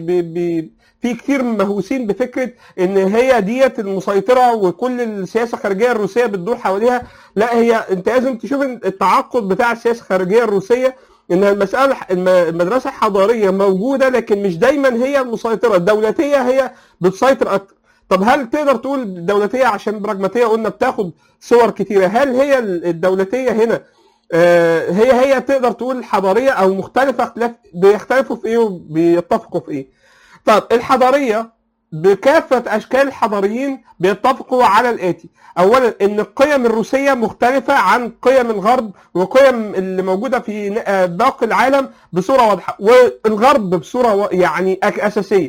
وفي كتير مهووسين بفكرة إن هي ديت المسيطرة وكل السياسة الخارجية الروسية بتدور حواليها لا هي أنت لازم تشوف التعاقد بتاع السياسة الخارجية الروسية ان المساله المدرسه الحضاريه موجوده لكن مش دايما هي المسيطره الدولتيه هي بتسيطر اكتر طب هل تقدر تقول الدولتيه عشان براجماتيه قلنا بتاخد صور كتيره هل هي الدولتيه هنا هي هي تقدر تقول حضاريه او مختلفه اختلاف بيختلفوا في ايه وبيتفقوا في ايه طب الحضاريه بكافه اشكال الحضاريين بيتفقوا على الاتي اولا ان القيم الروسيه مختلفه عن قيم الغرب وقيم اللي موجوده في باقي العالم بصوره واضحه والغرب بصوره يعني اساسيه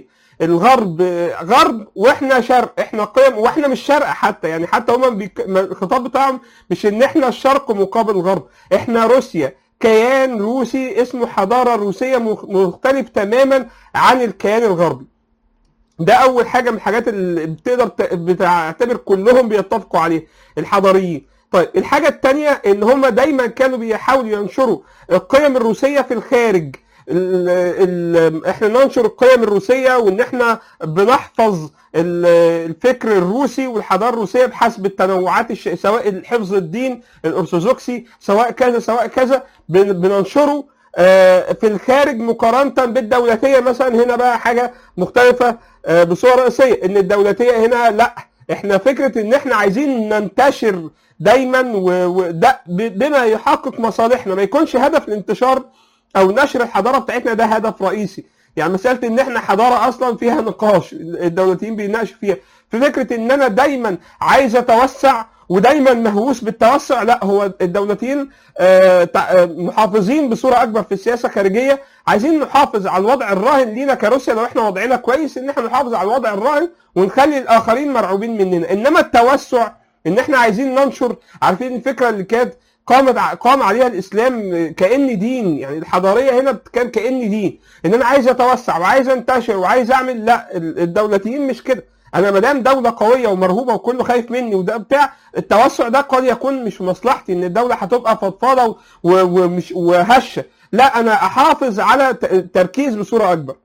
الغرب غرب واحنا شرق احنا قيم واحنا مش شرق حتى يعني حتى هما بيك... ما- الخطاب بتاعهم مش ان احنا الشرق مقابل الغرب احنا روسيا كيان روسي اسمه حضاره روسيه مخ- مختلف تماما عن الكيان الغربي ده اول حاجه من الحاجات اللي بتقدر ت- بتعتبر كلهم بيتفقوا عليها الحضاريين طيب الحاجه الثانيه ان هم دايما كانوا بيحاولوا ينشروا القيم الروسيه في الخارج ال ال احنا ننشر القيم الروسيه وان احنا بنحفظ ال- الفكر الروسي والحضاره الروسيه بحسب التنوعات الش... سواء حفظ الدين الارثوذكسي سواء كذا سواء كذا بن- بننشره آه، في الخارج مقارنه بالدولتيه مثلا هنا بقى حاجه مختلفه آه، بصوره رئيسيه ان الدولتيه هنا لا احنا فكره ان احنا عايزين ننتشر دايما و- وده ب- بما يحقق مصالحنا ما يكونش هدف الانتشار او نشر الحضاره بتاعتنا ده هدف رئيسي يعني مساله ان احنا حضاره اصلا فيها نقاش الدولتين بيناقشوا فيها في فكره ان انا دايما عايز اتوسع ودايما مهووس بالتوسع لا هو الدولتين آه، تع- آه، محافظين بصوره اكبر في السياسه الخارجيه عايزين نحافظ على الوضع الراهن لينا كروسيا لو احنا وضعنا كويس ان احنا نحافظ على الوضع الراهن ونخلي الاخرين مرعوبين مننا انما التوسع ان احنا عايزين ننشر عارفين الفكره اللي كانت قامت ع- قام عليها الاسلام كان دين يعني الحضاريه هنا كان كان دين ان انا عايز اتوسع وعايز انتشر وعايز اعمل لا ال- الدولتين مش كده انا ما دام دوله قويه ومرهوبه وكله خايف مني وده بتاع التوسع ده قد يكون مش في مصلحتي ان الدوله هتبقى فضفاضه و- ومش وهشه لا انا احافظ على ت- التركيز بصوره اكبر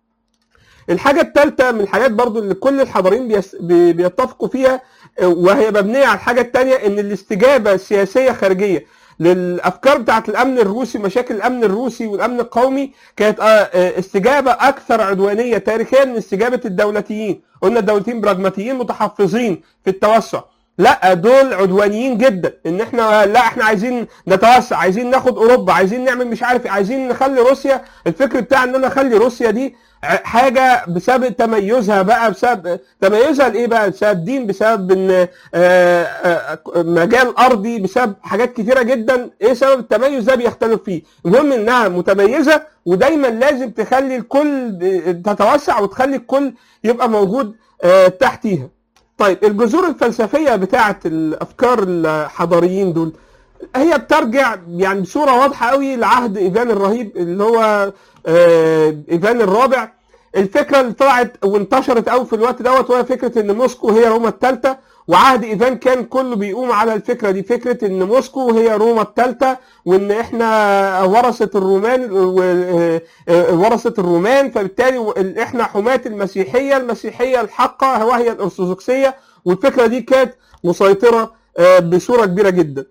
الحاجة الثالثة من الحاجات برضو اللي كل الحضارين بيس- بي- بيتفقوا فيها آه، وهي مبنية على الحاجة الثانية ان الاستجابة السياسية خارجية للافكار بتاعت الامن الروسي مشاكل الامن الروسي والامن القومي كانت آه، آه، استجابة اكثر عدوانية تاريخيا من استجابة الدولتيين قلنا الدولتيين براجماتيين متحفظين في التوسع لا دول عدوانيين جدا ان احنا لا احنا عايزين نتوسع عايزين ناخد اوروبا عايزين نعمل مش عارف إيه، عايزين نخلي روسيا الفكر بتاع ان انا اخلي روسيا دي ع- حاجه بسبب تميزها بقى بسبب تميزها لايه بقى بسبب دين بسبب ان آه، آه، مجال ارضي بسبب حاجات كتيره جدا ايه سبب التميز ده بيختلف فيه المهم انها متميزه ودايما لازم تخلي الكل تتوسع وتخلي الكل يبقى موجود آه، تحتيها طيب الجذور الفلسفيه بتاعه الافكار الحضاريين دول هي بترجع يعني بصوره واضحه قوي لعهد ايفان الرهيب اللي هو آه، ايفان الرابع الفكره اللي طلعت وانتشرت قوي في الوقت دوت وهي فكره ان موسكو هي روما الثالثه وعهد ايفان كان كله بيقوم على الفكره دي فكره ان موسكو هي روما الثالثه وان احنا ورثه الرومان و- آه، آه، ورثه الرومان فبالتالي و- احنا حماة المسيحيه المسيحيه الحقه وهي الارثوذكسيه والفكره دي كانت مسيطره آه، بصوره كبيره جدا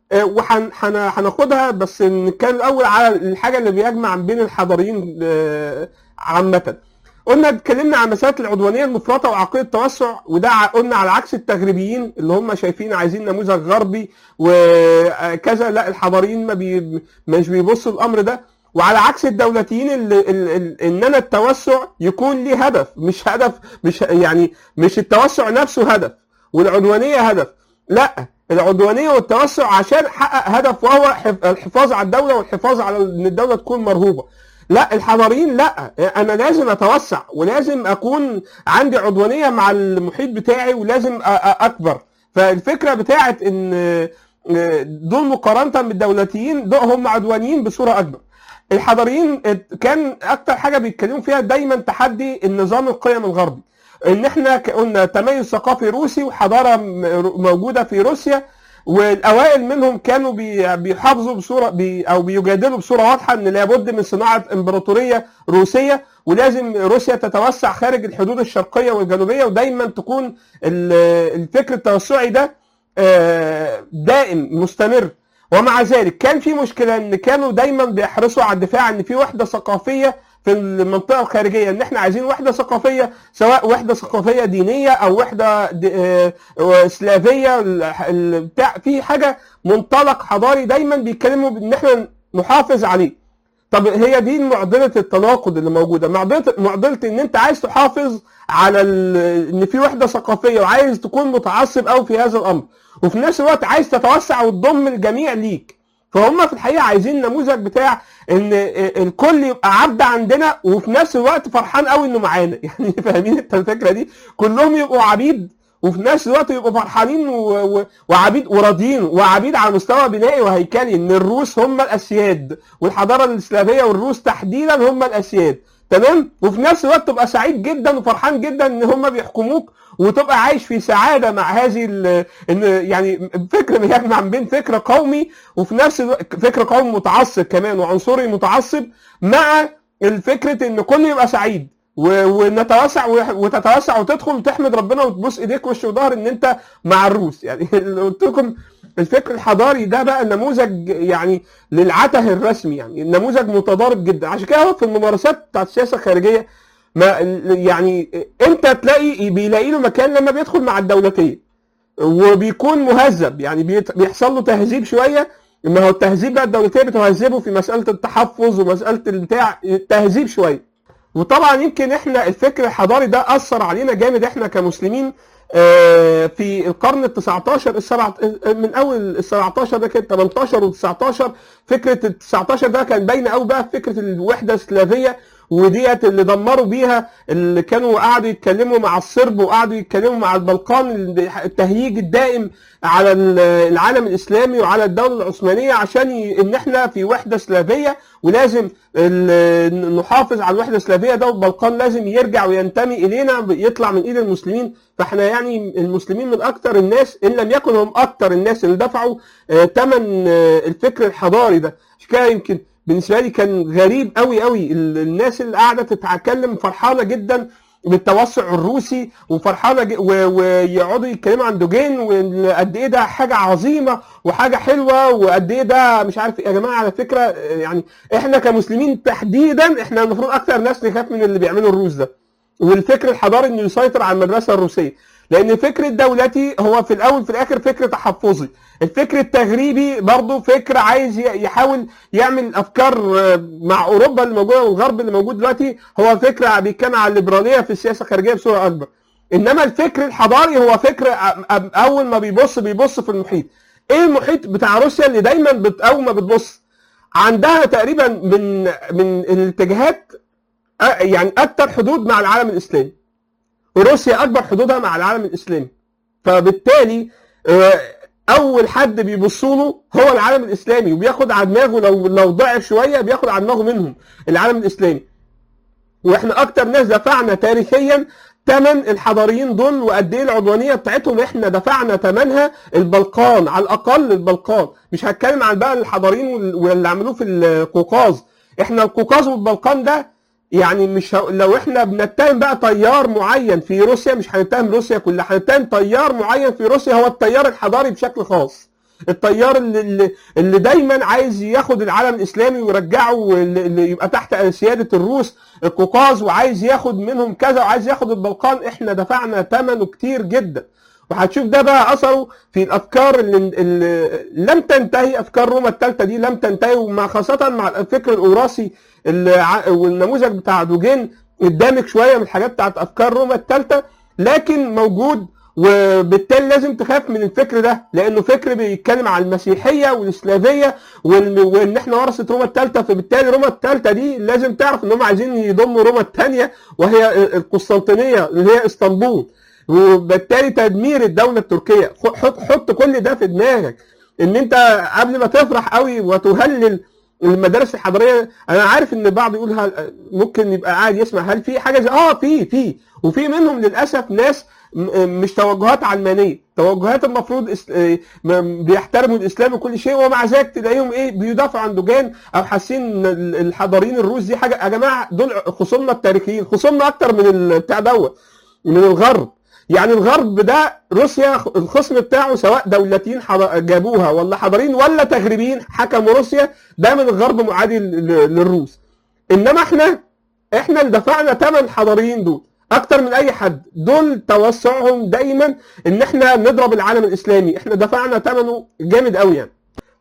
وهناخدها بس نتكلم الاول على الحاجه اللي بيجمع بين الحضاريين آه، عامه قلنا اتكلمنا عن مساله العدوانيه المفرطه وعقيده التوسع وده ع- قلنا على عكس التغريبيين اللي هم شايفين عايزين نموذج غربي وكذا لا الحضاريين ما بي مش بيبصوا الامر ده وعلى عكس الدولتيين اللي ال- ال- ان انا التوسع يكون ليه هدف مش هدف مش يعني مش التوسع نفسه هدف والعدوانيه هدف لا العدوانيه والتوسع عشان احقق هدف وهو حف- الحفاظ على الدوله والحفاظ على ان الدوله تكون مرهوبه لا الحضاريين لا انا لازم اتوسع ولازم اكون عندي عدوانيه مع المحيط بتاعي ولازم أ- أ- اكبر فالفكره بتاعت ان دول مقارنه بالدولتيين دول هم عدوانيين بصوره اكبر الحضاريين كان اكتر حاجه بيتكلموا فيها دايما تحدي النظام القيم الغربي ان احنا ك- قلنا تميز ثقافي روسي وحضاره م- موجوده في روسيا والاوائل منهم كانوا بي- بيحافظوا بصوره بي او بيجادلوا بصوره واضحه ان لابد من صناعه امبراطوريه روسيه ولازم روسيا تتوسع خارج الحدود الشرقيه والجنوبيه ودايما تكون ال- الفكر التوسعي ده آه، دائم مستمر ومع ذلك كان في مشكله ان كانوا دايما بيحرصوا على الدفاع ان في وحده ثقافيه في المنطقه الخارجيه ان احنا عايزين وحده ثقافيه سواء وحده ثقافيه دينيه او وحده د- آه، سلافيه ال- ال- بتاع في حاجه منطلق حضاري دايما بيتكلموا ان احنا نحافظ عليه طب هي دي معضله التناقض اللي موجوده معضله معضله ان انت عايز تحافظ على ال- ان في وحده ثقافيه وعايز تكون متعصب قوي في هذا الامر وفي نفس الوقت عايز تتوسع وتضم الجميع ليك فهم في الحقيقه عايزين النموذج بتاع ان الكل يبقى عبد عندنا وفي نفس الوقت فرحان قوي انه معانا يعني فاهمين انت الفكره دي كلهم يبقوا عبيد وفي نفس الوقت يبقوا فرحانين و... و... وعبيد وراضيين وعبيد على مستوى بنائي وهيكلي ان الروس هم الاسياد والحضاره الاسلاميه والروس تحديدا هم الاسياد تمام وفي نفس الوقت تبقى سعيد جدا وفرحان جدا ان هم بيحكموك وتبقى عايش في سعاده مع هذه ال... ان يعني فكر يجمع بين فكر قومي وفي نفس الوقت فكر قومي متعصب كمان وعنصري متعصب مع الفكره ان كله يبقى سعيد ونتوسع وتتوسع وتدخل وتحمد ربنا وتبوس ايديك وش وظهر ان انت مع الروس يعني قلت لكم الفكر الحضاري ده بقى نموذج يعني للعته الرسمي يعني نموذج متضارب جدا عشان كده هو في الممارسات بتاعت السياسه الخارجيه ما يعني امتى تلاقي بيلاقي له مكان لما بيدخل مع الدولتين وبيكون مهذب يعني بيحصل له تهذيب شويه ما هو التهذيب بقى الدولتين بتهذبه في مساله التحفظ ومساله البتاع تهذيب شويه وطبعا يمكن احنا الفكر الحضاري ده اثر علينا جامد احنا كمسلمين في القرن ال 19 السبع من اول ال 17 ده كان 18 و 19 فكره ال 19 ده كان باينه قوي بقى في فكره الوحده السلافيه وديت اللي دمروا بيها اللي كانوا قعدوا يتكلموا مع الصرب وقعدوا يتكلموا مع البلقان التهييج الدائم على العالم الاسلامي وعلى الدوله العثمانيه عشان ان احنا في وحده سلافيه ولازم نحافظ على الوحده السلافيه ده والبلقان لازم يرجع وينتمي الينا يطلع من ايد المسلمين فاحنا يعني المسلمين من اكثر الناس ان لم يكن هم اكثر الناس اللي دفعوا ثمن الفكر الحضاري ده عشان كده يمكن بالنسبه لي كان غريب قوي قوي الناس اللي قاعده تتكلم فرحانه جدا بالتوسع الروسي وفرحانه ويقعدوا يتكلموا عن دوجين وقد ايه ده حاجه عظيمه وحاجه حلوه وقد ايه ده مش عارف يا جماعه على فكره يعني احنا كمسلمين تحديدا احنا المفروض اكثر ناس نخاف من اللي بيعمله الروس ده والفكر الحضاري انه يسيطر على المدرسه الروسيه لان الفكر الدولتي هو في الاول في الاخر فكر تحفظي الفكر التغريبي برضه فكر عايز يحاول يعمل افكار مع اوروبا اللي موجوده والغرب اللي موجود دلوقتي هو فكر بيتكلم على الليبراليه في السياسه الخارجيه بصوره اكبر انما الفكر الحضاري هو فكر اول ما بيبص بيبص في المحيط ايه المحيط بتاع روسيا اللي دايما بت اول ما بتبص عندها تقريبا من من الاتجاهات يعني اكتر حدود مع العالم الاسلامي روسيا اكبر حدودها مع العالم الاسلامي فبالتالي اول حد بيبصوا له هو العالم الاسلامي وبياخد على دماغه لو لو ضعف شويه بياخد على دماغه منهم العالم الاسلامي واحنا اكتر ناس دفعنا تاريخيا ثمن الحضاريين دول وقد ايه العدوانيه بتاعتهم احنا دفعنا ثمنها البلقان على الاقل البلقان مش هتكلم عن بقى الحضاريين واللي عملوه في القوقاز احنا القوقاز والبلقان ده يعني مش ه... لو احنا بنتهم بقى تيار معين في روسيا مش هنتهم روسيا كلها هنتهم تيار معين في روسيا هو التيار الحضاري بشكل خاص التيار اللي, اللي دايما عايز ياخد العالم الاسلامي ويرجعه اللي يبقى تحت سياده الروس القوقاز وعايز ياخد منهم كذا وعايز ياخد البلقان احنا دفعنا ثمنه كتير جدا وهتشوف ده بقى اثره في الافكار اللي, اللي لم تنتهي افكار روما الثالثه دي لم تنتهي ومع خاصه مع الفكر الاوراسي والنموذج بتاع دوجين قدامك شويه من الحاجات بتاعت افكار روما الثالثه لكن موجود وبالتالي لازم تخاف من الفكر ده لانه فكر بيتكلم عن المسيحيه والاسلاميه وان احنا ورثه روما الثالثه فبالتالي روما الثالثه دي لازم تعرف ان هم عايزين يضموا روما الثانيه وهي القسطنطينيه اللي هي اسطنبول وبالتالي تدمير الدوله التركيه حط حط كل ده في دماغك ان انت قبل ما تفرح قوي وتهلل المدارس الحضاريه انا عارف ان البعض يقول هل ممكن يبقى قاعد يسمع هل في حاجه زي اه في في وفي منهم للاسف ناس مش توجهات علمانيه توجهات المفروض بيحترموا الاسلام وكل شيء ومع ذلك تلاقيهم ايه بيدافعوا عن دوجان او حاسين ان الحضاريين الروس دي حاجه يا جماعه دول خصومنا التاريخيين خصومنا اكتر من البتاع دوت من الغرب يعني الغرب ده روسيا الخصم بتاعه سواء دولتين جابوها ولا حضاريين ولا تغريبيين حكموا روسيا ده من الغرب معادي للروس انما احنا احنا اللي دفعنا ثمن الحضاريين دول اكتر من اي حد دول توسعهم دايما ان احنا نضرب العالم الاسلامي احنا دفعنا ثمنه جامد قوي يعني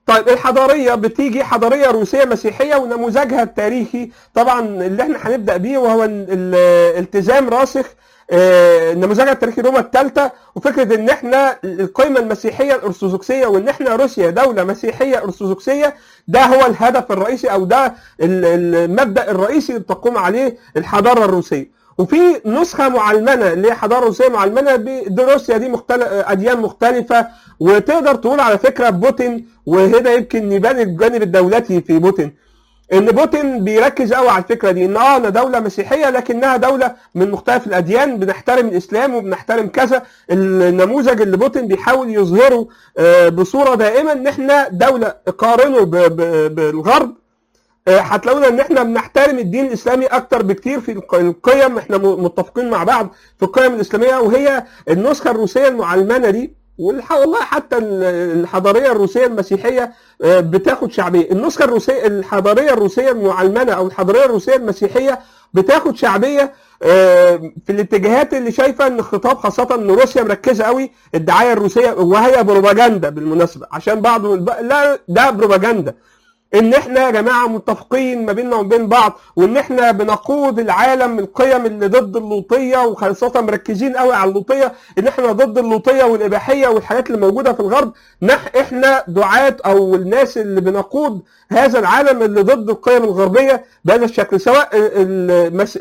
طيب الحضاريه بتيجي حضاريه روسيه مسيحيه ونموذجها التاريخي طبعا اللي احنا هنبدا بيه وهو الالتزام راسخ آه، نموذجها التاريخي روما الثالثه وفكره ان احنا القيمه المسيحيه الارثوذكسيه وان احنا روسيا دوله مسيحيه ارثوذكسيه ده هو الهدف الرئيسي او ده المبدا الرئيسي اللي تقوم عليه الحضاره الروسيه وفي نسخه معلمنه اللي هي حضاره روسيه معلمنه دي روسيا دي مختلف اديان مختلفه وتقدر تقول على فكره بوتين وهنا يمكن يبان الجانب الدولتي في بوتين ان بوتين بيركز قوي على الفكره دي ان اه انا دوله مسيحيه لكنها دوله من مختلف الاديان بنحترم الاسلام وبنحترم كذا النموذج اللي بوتين بيحاول يظهره آه، بصوره دائما ان احنا دوله قارنه بالغرب آه، هتلاقونا ان احنا بنحترم الدين الاسلامي اكتر بكتير في القيم احنا متفقين مع بعض في القيم الاسلاميه وهي النسخه الروسيه المعلمنه دي والله حتى الحضاريه الروسيه المسيحيه آه، بتاخد شعبيه النسخه الروسيه الحضاريه الروسيه المعلمنه او الحضاريه الروسيه المسيحيه بتاخد شعبيه آه، في الاتجاهات اللي شايفه ان الخطاب خاصه ان روسيا مركزه قوي الدعايه الروسيه وهي بروباجندا بالمناسبه عشان بعض لا ده بروباجندا ان احنا يا جماعه متفقين ما بيننا وبين بعض وان احنا بنقود العالم القيم اللي ضد اللوطيه وخاصه مركزين قوي على اللوطيه ان احنا ضد اللوطيه والاباحيه والحاجات اللي موجوده في الغرب نح احنا دعاة او الناس اللي بنقود هذا العالم اللي ضد القيم الغربيه بهذا الشكل سواء المس...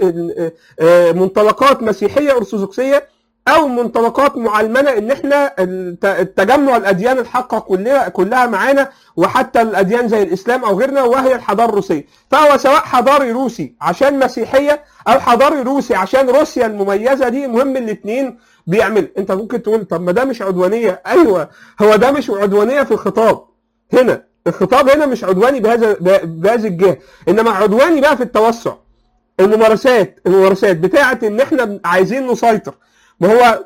منطلقات مسيحيه ارثوذكسيه او منطلقات معلمنه ان احنا التجمع الاديان الحقه كلها كلها معانا وحتى الاديان زي الاسلام او غيرنا وهي الحضاره الروسيه فهو سواء حضاري روسي عشان مسيحيه او حضاري روسي عشان روسيا المميزه دي مهم الاثنين بيعمل انت ممكن تقول طب ما ده مش عدوانيه ايوه هو ده مش عدوانيه في الخطاب هنا الخطاب هنا مش عدواني بهذا بهذه الجهه انما عدواني بقى في التوسع الممارسات الممارسات بتاعه ان احنا عايزين نسيطر ما هو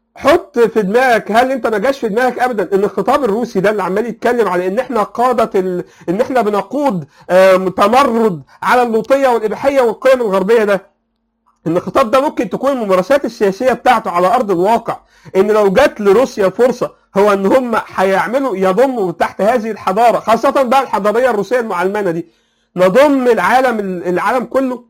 حط في دماغك هل انت ما جاش في دماغك ابدا ان الخطاب الروسي ده اللي عمال يتكلم على ان احنا قاده ال... ان احنا بنقود آه تمرد على اللوطيه والاباحيه والقيم الغربيه ده ان الخطاب ده ممكن تكون الممارسات السياسيه بتاعته على ارض الواقع ان لو جت لروسيا فرصه هو ان هم هيعملوا يضموا تحت هذه الحضاره خاصه بقى الحضاريه الروسيه المعلمنه دي نضم العالم العالم كله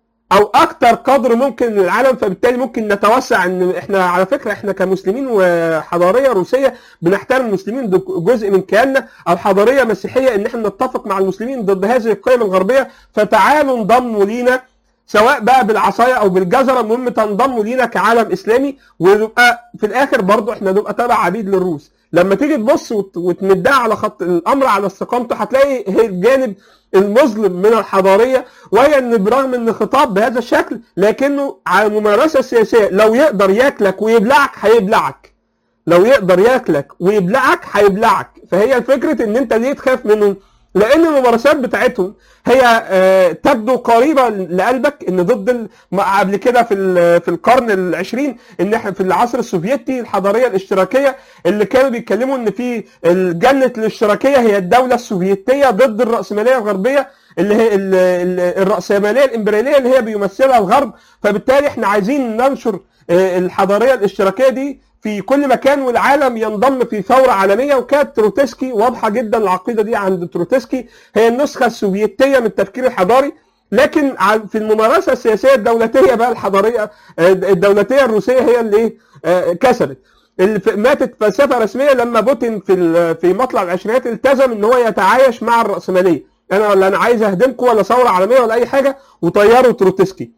او اكتر قدر ممكن للعالم فبالتالي ممكن نتوسع ان احنا على فكره احنا كمسلمين وحضاريه روسيه بنحترم المسلمين جزء من كياننا او حضاريه مسيحيه ان احنا نتفق مع المسلمين ضد هذه القيم الغربيه فتعالوا انضموا لينا سواء بقى بالعصايه او بالجزره المهم تنضموا لينا كعالم اسلامي ونبقى في الاخر برضه احنا نبقى تبع عبيد للروس لما تيجي تبص وتمدها على خط الامر على استقامته هتلاقي هي الجانب المظلم من الحضاريه وهي ان برغم ان خطاب بهذا الشكل لكنه على الممارسه السياسيه لو يقدر ياكلك ويبلعك هيبلعك لو يقدر ياكلك ويبلعك هيبلعك فهي فكره ان انت ليه تخاف منه لان الممارسات بتاعتهم هي آه، تبدو قريبه لقلبك ان ضد قبل كده في في القرن العشرين ان احنا في العصر السوفيتي الحضاريه الاشتراكيه اللي كانوا بيتكلموا ان في جنه الاشتراكيه هي الدوله السوفيتيه ضد الراسماليه الغربيه اللي هي الراسماليه الامبرياليه اللي هي بيمثلها الغرب فبالتالي احنا عايزين ننشر آه، الحضاريه الاشتراكيه دي في كل مكان والعالم ينضم في ثورة عالمية وكانت تروتسكي واضحة جدا العقيدة دي عند تروتسكي هي النسخة السوفيتية من التفكير الحضاري لكن في الممارسة السياسية الدولتية بقى الحضارية الدولتية الروسية هي اللي آه، كسبت اللي ماتت فلسفة رسمية لما بوتين في في مطلع العشرينات التزم ان هو يتعايش مع الرأسمالية انا ولا انا عايز اهدمكم ولا ثورة عالمية ولا اي حاجة وطيروا تروتسكي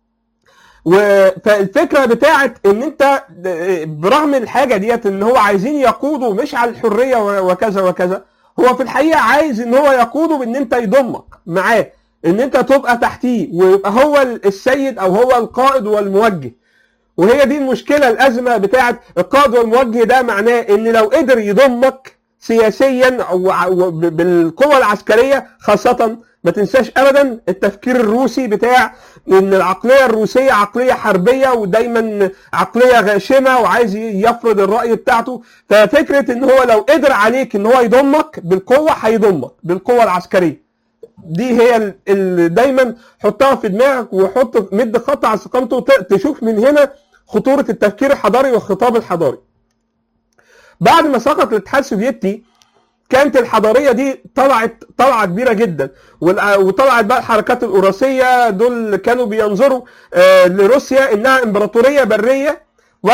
فالفكره بتاعت ان انت برغم الحاجه ديت ان هو عايزين يقودوا مش على الحريه وكذا وكذا هو في الحقيقه عايز ان هو يقوده بان انت يضمك معاه ان انت تبقى تحتيه ويبقى هو السيد او هو القائد والموجه وهي دي المشكله الازمه بتاعت القائد والموجه ده معناه ان لو قدر يضمك سياسيا او بالقوه العسكريه خاصه ما تنساش ابدا التفكير الروسي بتاع ان العقليه الروسيه عقليه حربيه ودايما عقليه غاشمه وعايز يفرض الراي بتاعته ففكره ان هو لو قدر عليك ان هو يضمك بالقوه هيضمك بالقوه العسكريه دي هي اللي دايما حطها في دماغك وحط مد خط على استقامته تشوف من هنا خطوره التفكير الحضاري والخطاب الحضاري بعد ما سقط الاتحاد السوفيتي كانت الحضاريه دي طلعت طلعه كبيره جدا وال- وطلعت بقى الحركات الاوراسيه دول كانوا بينظروا آه، لروسيا انها امبراطوريه بريه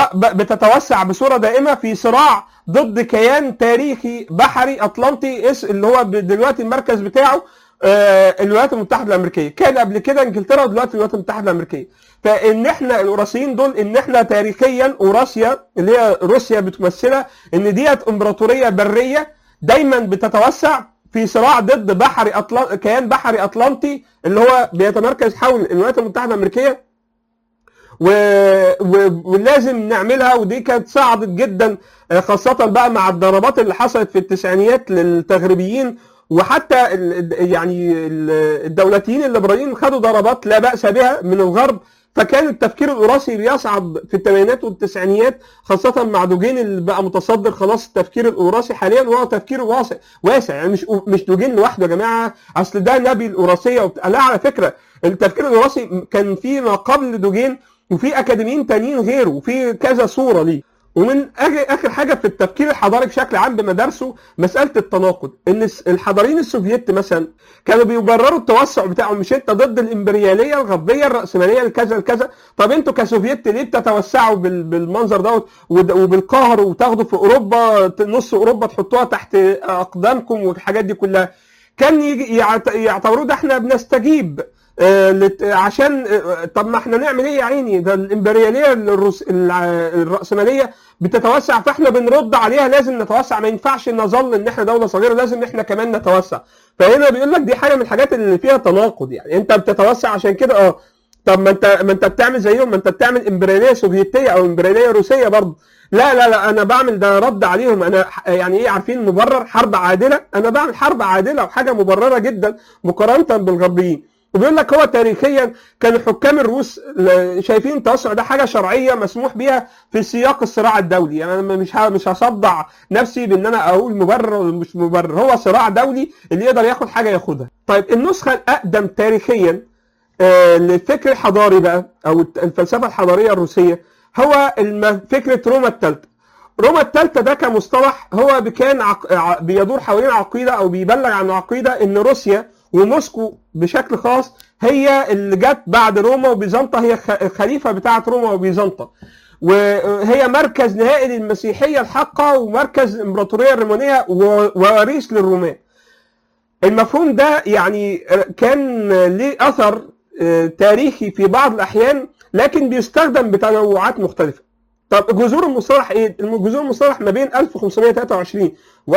وبتتوسع بصوره دائمه في صراع ضد كيان تاريخي بحري اطلنطي اس- اللي هو ب- دلوقتي المركز بتاعه آه، الولايات المتحده الامريكيه كان قبل كده انجلترا ودلوقتي الولايات المتحده الامريكيه فان احنا الاوراسيين دول ان احنا تاريخيا اوراسيا اللي هي روسيا بتمثلها ان ديت امبراطوريه بريه دايما بتتوسع في صراع ضد بحري أطل... كيان بحري اطلنطي اللي هو بيتمركز حول الولايات المتحده الامريكيه و... و... ولازم نعملها ودي كانت صعبت جدا آه، خاصة بقى مع الضربات اللي حصلت في التسعينيات للتغريبيين وحتى ال... يعني ال- الدولتيين الليبراليين خدوا ضربات لا بأس بها من الغرب فكان التفكير الوراثي بيصعد في الثمانينات والتسعينيات خاصة مع دوجين اللي بقى متصدر خلاص التفكير الوراثي حاليا وهو تفكير واسع واسع يعني مش مش دوجين لوحده يا جماعة أصل ده نبي الوراثية وبت... لا على فكرة التفكير الوراثي كان فيه ما قبل دوجين وفي اكاديميين تانيين غيره وفي كذا صوره ليه ومن أجل اخر حاجه في التفكير الحضاري بشكل عام بمدارسه مساله التناقض ان الس- الحضاريين السوفيت مثلا كانوا بيبرروا التوسع بتاعهم مش انت ضد الامبرياليه الغربيه الراسماليه الكذا الكذا طب انتوا كسوفيت ليه بتتوسعوا بال- بالمنظر دوت ود- وبالقهر وتاخدوا في اوروبا ت- نص اوروبا تحطوها تحت اقدامكم والحاجات دي كلها كان يجي يعت- يعتبروه ده احنا بنستجيب آه، لت- عشان آه، طب ما احنا نعمل ايه يا عيني ده الامبرياليه الروس الع- الراسماليه بتتوسع فاحنا بنرد عليها لازم نتوسع ما ينفعش نظل ان احنا دوله صغيره لازم احنا كمان نتوسع فهنا بيقول لك دي حاجه من الحاجات اللي فيها تناقض يعني انت بتتوسع عشان كده اه طب ما انت ما انت بتعمل زيهم ما انت بتعمل امبرياليه سوفيتيه او امبرياليه روسيه برضه لا لا لا انا بعمل ده رد عليهم انا ح- يعني ايه عارفين مبرر حرب عادله انا بعمل حرب عادله وحاجه مبرره جدا مقارنه بالغربيين وبيقول لك هو تاريخيا كان حكام الروس ل- شايفين التوسع ده حاجه شرعيه مسموح بيها في سياق الصراع الدولي يعني انا مش ه- مش هصدع نفسي بان انا اقول مبرر ولا مش مبرر هو صراع دولي اللي يقدر ياخد حاجه ياخدها طيب النسخه الاقدم تاريخيا آه، للفكر الحضاري بقى او الت- الفلسفه الحضاريه الروسيه هو الم- فكره روما الثالثه روما الثالثه ده كمصطلح هو كان عق... ع- بيدور حوالين عقيده او بيبلغ عن عقيده ان روسيا وموسكو بشكل خاص هي اللي جت بعد روما وبيزنطة هي خ- الخليفه بتاعه روما وبيزنطة وهي مركز نهائي للمسيحيه الحقه ومركز الامبراطوريه الرومانيه و- ووريث للرومان المفهوم ده يعني كان ليه اثر آه، تاريخي في بعض الاحيان لكن بيستخدم بتنوعات مختلفه طب جذور المصطلح ايه؟ جذور المصطلح ما بين 1523 و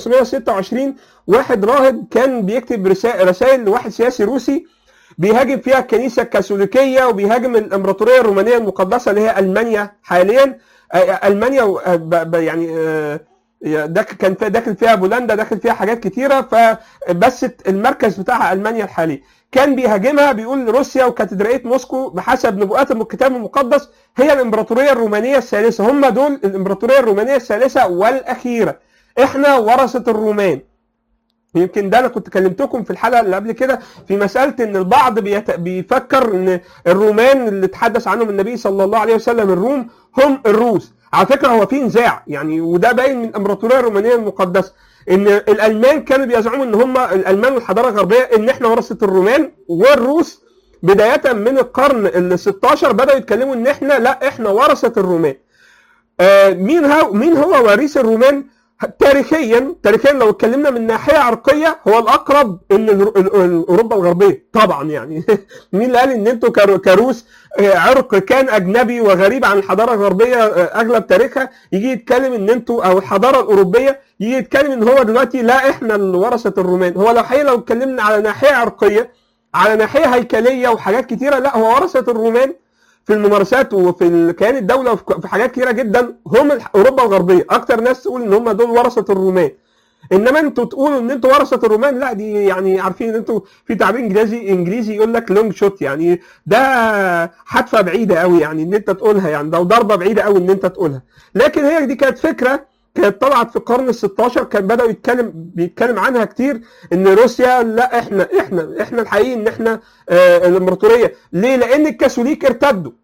1526 واحد راهب كان بيكتب رسا- رسائل لواحد سياسي روسي بيهاجم فيها الكنيسه الكاثوليكيه وبيهاجم الامبراطوريه الرومانيه المقدسه اللي هي المانيا حاليا آه، المانيا آه، ب- ب- يعني آه، ده كان فيها- داخل فيها بولندا داخل فيها حاجات كتيره فبس المركز بتاعها المانيا الحالي كان بيهاجمها بيقول روسيا وكاتدرائيه موسكو بحسب نبوءات الكتاب المقدس هي الامبراطوريه الرومانيه الثالثه هم دول الامبراطوريه الرومانيه الثالثه والاخيره احنا ورثه الرومان يمكن ده انا كنت كلمتكم في الحلقه اللي قبل كده في مساله ان البعض بيت... بيفكر ان الرومان اللي تحدث عنهم النبي صلى الله عليه وسلم الروم هم الروس على فكره هو في نزاع يعني وده باين من الامبراطوريه الرومانيه المقدسه ان الالمان كانوا بيزعموا ان هم الالمان والحضاره الغربيه ان احنا ورثه الرومان والروس بدايه من القرن ال 16 بداوا يتكلموا ان احنا لا احنا ورثه الرومان آه، مين هو مين هو وريث الرومان تاريخيا تاريخيا لو اتكلمنا من ناحيه عرقيه هو الاقرب ان ال- ال- ال- اوروبا الغربيه طبعا يعني مين اللي قال ان انتوا كرو- كروس آه، عرق كان اجنبي وغريب عن الحضاره الغربيه آه، اغلب تاريخها يجي يتكلم ان انتوا او الحضاره الاوروبيه يجي يتكلم ان هو دلوقتي لا احنا اللي ورثه الرومان هو لو حقيقة لو اتكلمنا على ناحيه عرقيه على ناحيه هيكليه وحاجات كتيره لا هو ورثه الرومان في الممارسات وفي ال- كيان الدوله وفي ك- في حاجات كتيره جدا هم الح- اوروبا الغربيه اكتر ناس تقول ان هم دول ورثه الرومان انما انتوا تقولوا ان انتوا ورثه الرومان لا دي يعني عارفين ان انتوا في تعبير انجليزي انجليزي يقول لك لونج شوت يعني ده حتفه بعيده قوي يعني ان انت تقولها يعني ده ضربه بعيده قوي ان انت تقولها لكن هي دي كانت فكره كانت طلعت في القرن ال 16 كان بداوا يتكلم بيتكلم عنها كتير ان روسيا لا احنا احنا احنا الحقيقي ان احنا آه الامبراطوريه ليه؟ لان الكاثوليك ارتدوا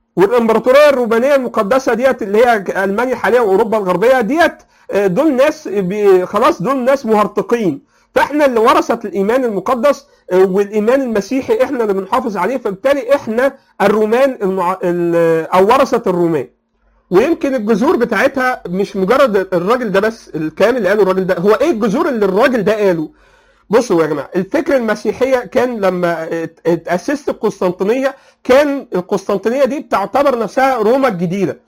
والامبراطوريه الرومانيه المقدسه ديت اللي هي المانيا حاليا واوروبا الغربيه ديت آه، دول ناس بي- خلاص دول ناس مهرطقين فاحنا اللي ورثت الايمان المقدس آه، والايمان المسيحي احنا اللي بنحافظ عليه فبالتالي احنا الرومان المع... ال- او ورثه الرومان ويمكن الجذور بتاعتها مش مجرد الراجل ده بس الكلام اللي قاله الراجل ده هو ايه الجذور اللي الراجل ده قاله بصوا يا جماعه الفكره المسيحيه كان لما ات- اتاسست القسطنطينيه كان القسطنطينيه دي بتعتبر نفسها روما الجديده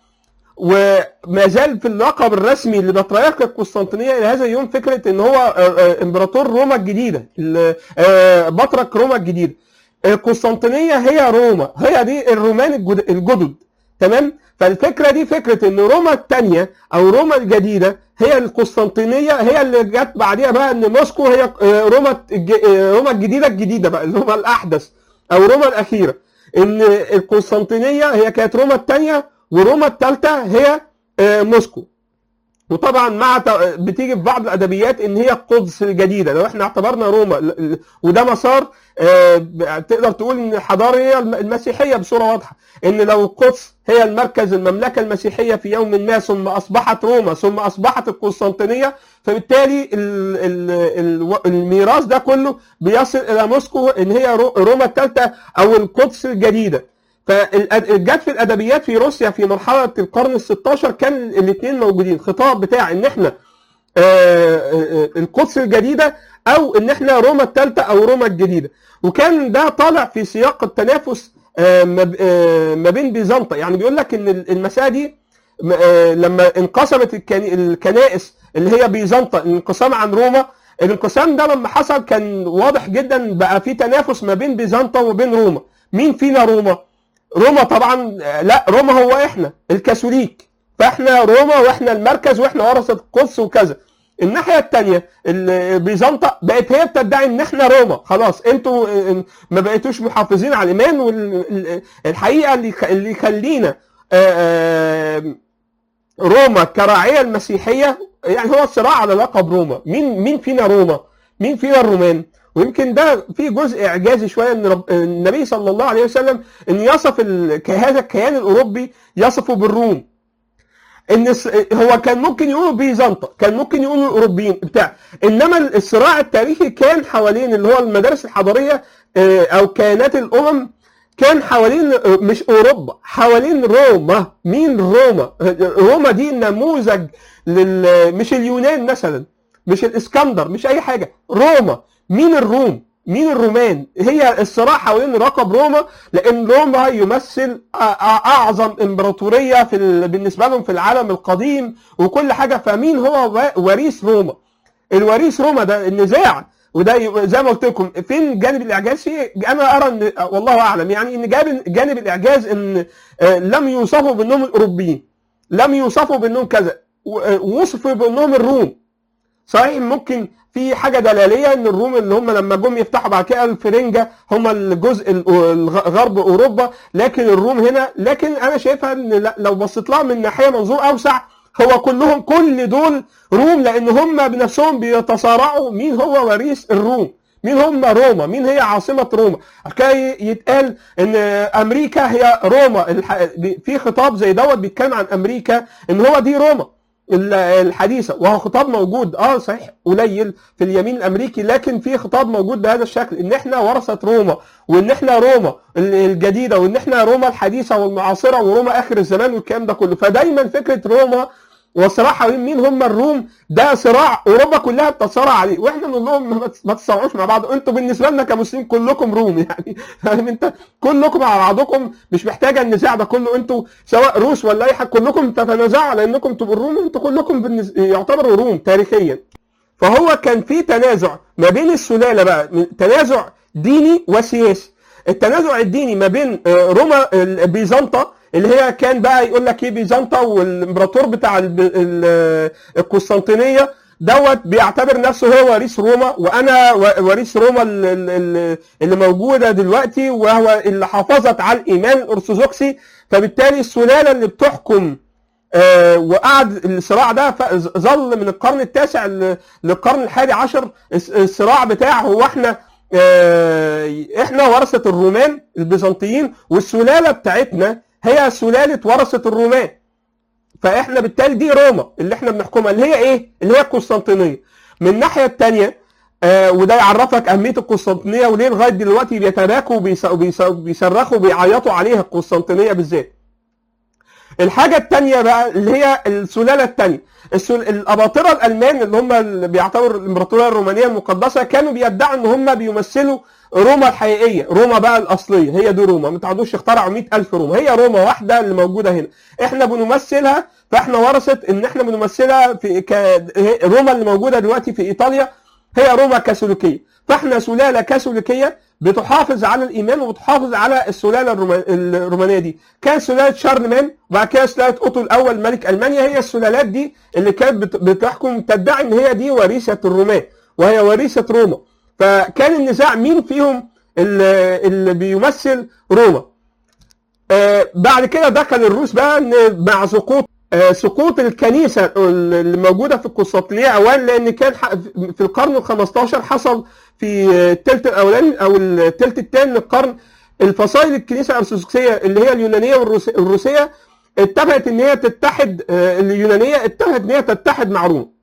وما زال في اللقب الرسمي لبطريرك القسطنطينيه الى هذا اليوم فكره ان هو آه، آه، امبراطور روما الجديده ال- آه، بطرك روما الجديده القسطنطينيه هي روما هي دي الرومان الجد- الجدد تمام فالفكره دي فكره ان روما الثانيه او روما الجديده هي القسطنطينيه هي اللي جت بعديها بقى ان موسكو هي آه، روما الج- آه، روما الجديده الجديده بقى اللي روما الاحدث او روما الاخيره ان القسطنطينيه هي كانت روما الثانيه وروما الثالثه هي آه، موسكو وطبعا مع ت- بتيجي في بعض الادبيات ان هي القدس الجديده لو احنا اعتبرنا روما ل- ل- وده مسار آه، ب- تقدر تقول ان الحضاره هي الم- المسيحيه بصوره واضحه ان لو القدس هي المركز المملكه المسيحيه في يوم ما ثم اصبحت روما ثم اصبحت القسطنطينيه فبالتالي ال- ال- ال- الميراث ده كله بيصل الى موسكو ان هي رو- روما الثالثه او القدس الجديده فجت في الادبيات في روسيا في مرحله القرن ال 16 كان الاثنين موجودين خطاب بتاع ان احنا آه، آه، القدس الجديده او ان احنا روما الثالثه او روما الجديده وكان ده طالع في سياق التنافس آه، ما ب- آه، ما بين بيزنطة يعني بيقول لك ان المساء دي م- آه، لما انقسمت الكني- الكنائس اللي هي بيزنطة الانقسام عن روما الانقسام ده لما حصل كان واضح جدا بقى في تنافس ما بين بيزنطة وبين روما مين فينا روما روما طبعا آه، لا روما هو احنا الكاثوليك فاحنا روما واحنا المركز واحنا ورثة القدس وكذا الناحية التانية ال- بيزنطة بقت هي بتدعي ان احنا روما خلاص انتوا آه، ما بقيتوش محافظين على الايمان والحقيقة اللي يخ- اللي يخلينا آه، آه، روما كراعية المسيحية يعني هو الصراع على لقب روما مين مين فينا روما مين فينا الرومان ويمكن ده في جزء اعجازي شويه ان رب- النبي صلى الله عليه وسلم ان يصف ال- هذا الكيان الاوروبي يصفه بالروم ان الس- هو كان ممكن يقولوا بيزنطة كان ممكن يقولوا الاوروبيين بتاع انما الصراع التاريخي كان حوالين اللي هو المدارس الحضاريه آه، او كيانات الامم كان حوالين آه، مش اوروبا حوالين روما مين روما آه، روما دي نموذج لل مش اليونان مثلا مش الاسكندر مش اي حاجه روما مين الروم مين الرومان هي الصراع حوالين لقب روما لان روما يمثل أ- أ- اعظم امبراطوريه في ال... بالنسبه لهم في العالم القديم وكل حاجه فمين هو و- وريث روما الوريث روما ده النزاع وده ي- زي ما قلت لكم فين جانب الاعجاز فيه انا ارى ان والله اعلم يعني ان جانب جانب الاعجاز ان آه، لم يوصفوا بانهم الاوروبيين لم يوصفوا بانهم كذا و- آه، وصفوا بانهم الروم صحيح ممكن في حاجه دلاليه ان الروم اللي هم لما جم يفتحوا بعد كده الفرنجه هم الجزء ال- الغ- غرب اوروبا لكن الروم هنا لكن انا شايفها ان لا- لو بصيت لها من ناحيه منظور اوسع هو كلهم كل دول روم لان هم بنفسهم بيتصارعوا مين هو وريث الروم مين هم روما مين هي عاصمة روما كي يتقال ان امريكا هي روما الح- في خطاب زي دوت بيتكلم عن امريكا ان هو دي روما ال- الحديثة وهو خطاب موجود اه صحيح قليل في اليمين الامريكي لكن في خطاب موجود بهذا الشكل ان احنا ورثة روما وان احنا روما ال- الجديدة وان احنا روما الحديثة والمعاصرة وروما اخر الزمان والكلام ده كله فدايما فكرة روما والصراع حوالين مين هم الروم ده صراع اوروبا كلها بتتصارع عليه واحنا نقول لهم ما تس- ما تتصارعوش مع بعض انتوا بالنسبه لنا كمسلمين كلكم روم يعني فاهم انت كلكم على بعضكم مش محتاجه النزاع ده كله انتوا سواء روس ولا اي حاجه كلكم تتنازعوا على انكم تبقوا الروم انتوا كلكم بالنز... يعتبروا روم تاريخيا فهو كان في تنازع ما بين السلاله بقى من- تنازع ديني وسياسي التنازع الديني ما بين آه، روما ال- بيزنطة اللي هي كان بقى يقول لك ايه بيزنطة والامبراطور بتاع الب- ال- القسطنطينية دوت بيعتبر نفسه هو وريث روما وانا و- وريث روما ال- ال- ال- اللي موجوده دلوقتي وهو اللي حافظت على الايمان الارثوذكسي فبالتالي السلاله اللي بتحكم آه، وقعد الصراع ده ف- ظل من القرن التاسع ل- للقرن الحادي عشر الس- الصراع بتاع هو احنا آه، احنا ورثة الرومان البيزنطيين والسلالة بتاعتنا هي سلاله ورثه الرومان فاحنا بالتالي دي روما اللي احنا بنحكمها اللي هي ايه؟ اللي هي القسطنطينيه. من الناحيه الثانيه آه وده يعرفك اهميه القسطنطينيه وليه لغايه دلوقتي بيتباكوا وبيص- وبيص- وبيصرخوا وبيعيطوا عليها القسطنطينيه بالذات. الحاجه الثانيه بقى اللي هي السلاله الثانيه السل... الاباطره الالمان اللي هم اللي بيعتبروا الامبراطوريه الرومانيه المقدسه كانوا بيدعوا ان هم بيمثلوا روما الحقيقيه روما بقى الاصليه هي دي روما ما تعودوش اخترعوا 100000 روما هي روما واحده اللي موجوده هنا احنا بنمثلها فاحنا ورثت ان احنا بنمثلها في ك... روما اللي موجوده دلوقتي في ايطاليا هي روما كاثوليكيه فاحنا سلاله كاثوليكيه بتحافظ على الايمان وبتحافظ على السلاله الروما- الرومانيه دي كان سلاله شارلمان وبعد كده سلاله اوتو الاول ملك المانيا هي السلالات دي اللي كانت بت- بتحكم تدعي ان هي دي وريثه الرومان وهي وريثه روما فكان النزاع مين فيهم اللي, اللي بيمثل روما آه، بعد كده دخل الروس بقى إن مع سقوط آه، سقوط الكنيسه اللي موجوده في القسطنطينيه اولا لان كان ح- في القرن ال 15 حصل في الثلث الاولاني او الثلث الثاني من القرن الفصائل الكنيسه الارثوذكسيه اللي هي اليونانيه والروس- والروسيه اتفقت ان هي تتحد آه، اليونانيه اتفقت ان هي تتحد مع روما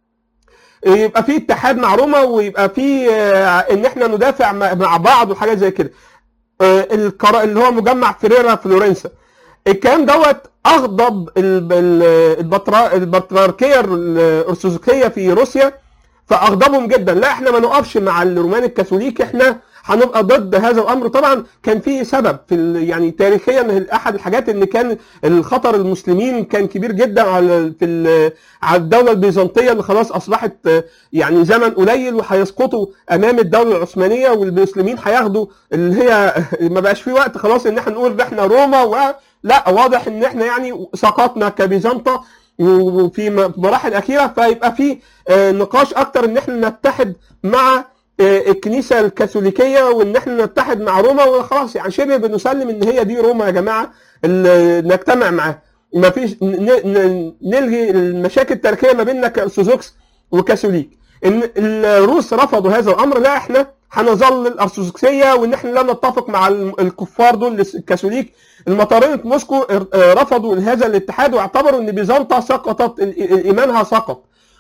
يبقى في اتحاد مع روما ويبقى في آه، ان احنا ندافع مع مع بعض وحاجات زي كده آه، القرا- اللي هو مجمع فريرا فلورنسا الكلام دوت اغضب ال- ال- البطرا- البطريركيه الارثوذكيه في روسيا فاغضبهم جدا لا احنا ما نقفش مع الرومان الكاثوليك احنا هنبقى ضد هذا الامر طبعا كان في سبب في ال- يعني تاريخيا احد الحاجات ان كان الخطر المسلمين كان كبير جدا على في ال- على الدوله البيزنطيه اللي خلاص اصبحت آه، يعني زمن قليل وهيسقطوا امام الدوله العثمانيه والمسلمين هياخدوا اللي هي ما بقاش في وقت خلاص ان احنا نقول ده احنا روما و لا واضح ان احنا يعني سقطنا كبيزنطه وفي م- مراحل اخيره فيبقى في آه، نقاش اكتر ان احنا نتحد مع آه، الكنيسه الكاثوليكيه وان احنا نتحد مع روما وخلاص يعني شبه بنسلم ان هي دي روما يا جماعه اللي نجتمع معاها ما فيش ن- ن- نلغي المشاكل التاريخيه ما بيننا كارثوذكس وكاثوليك ان الروس رفضوا هذا الامر لا احنا هنظل الارثوذكسيه وان احنا لا نتفق مع الم- الكفار دول الكاثوليك المطارنه موسكو ار- آه، رفضوا هذا الاتحاد واعتبروا ان بيزنطة سقطت ال- ال- ايمانها سقط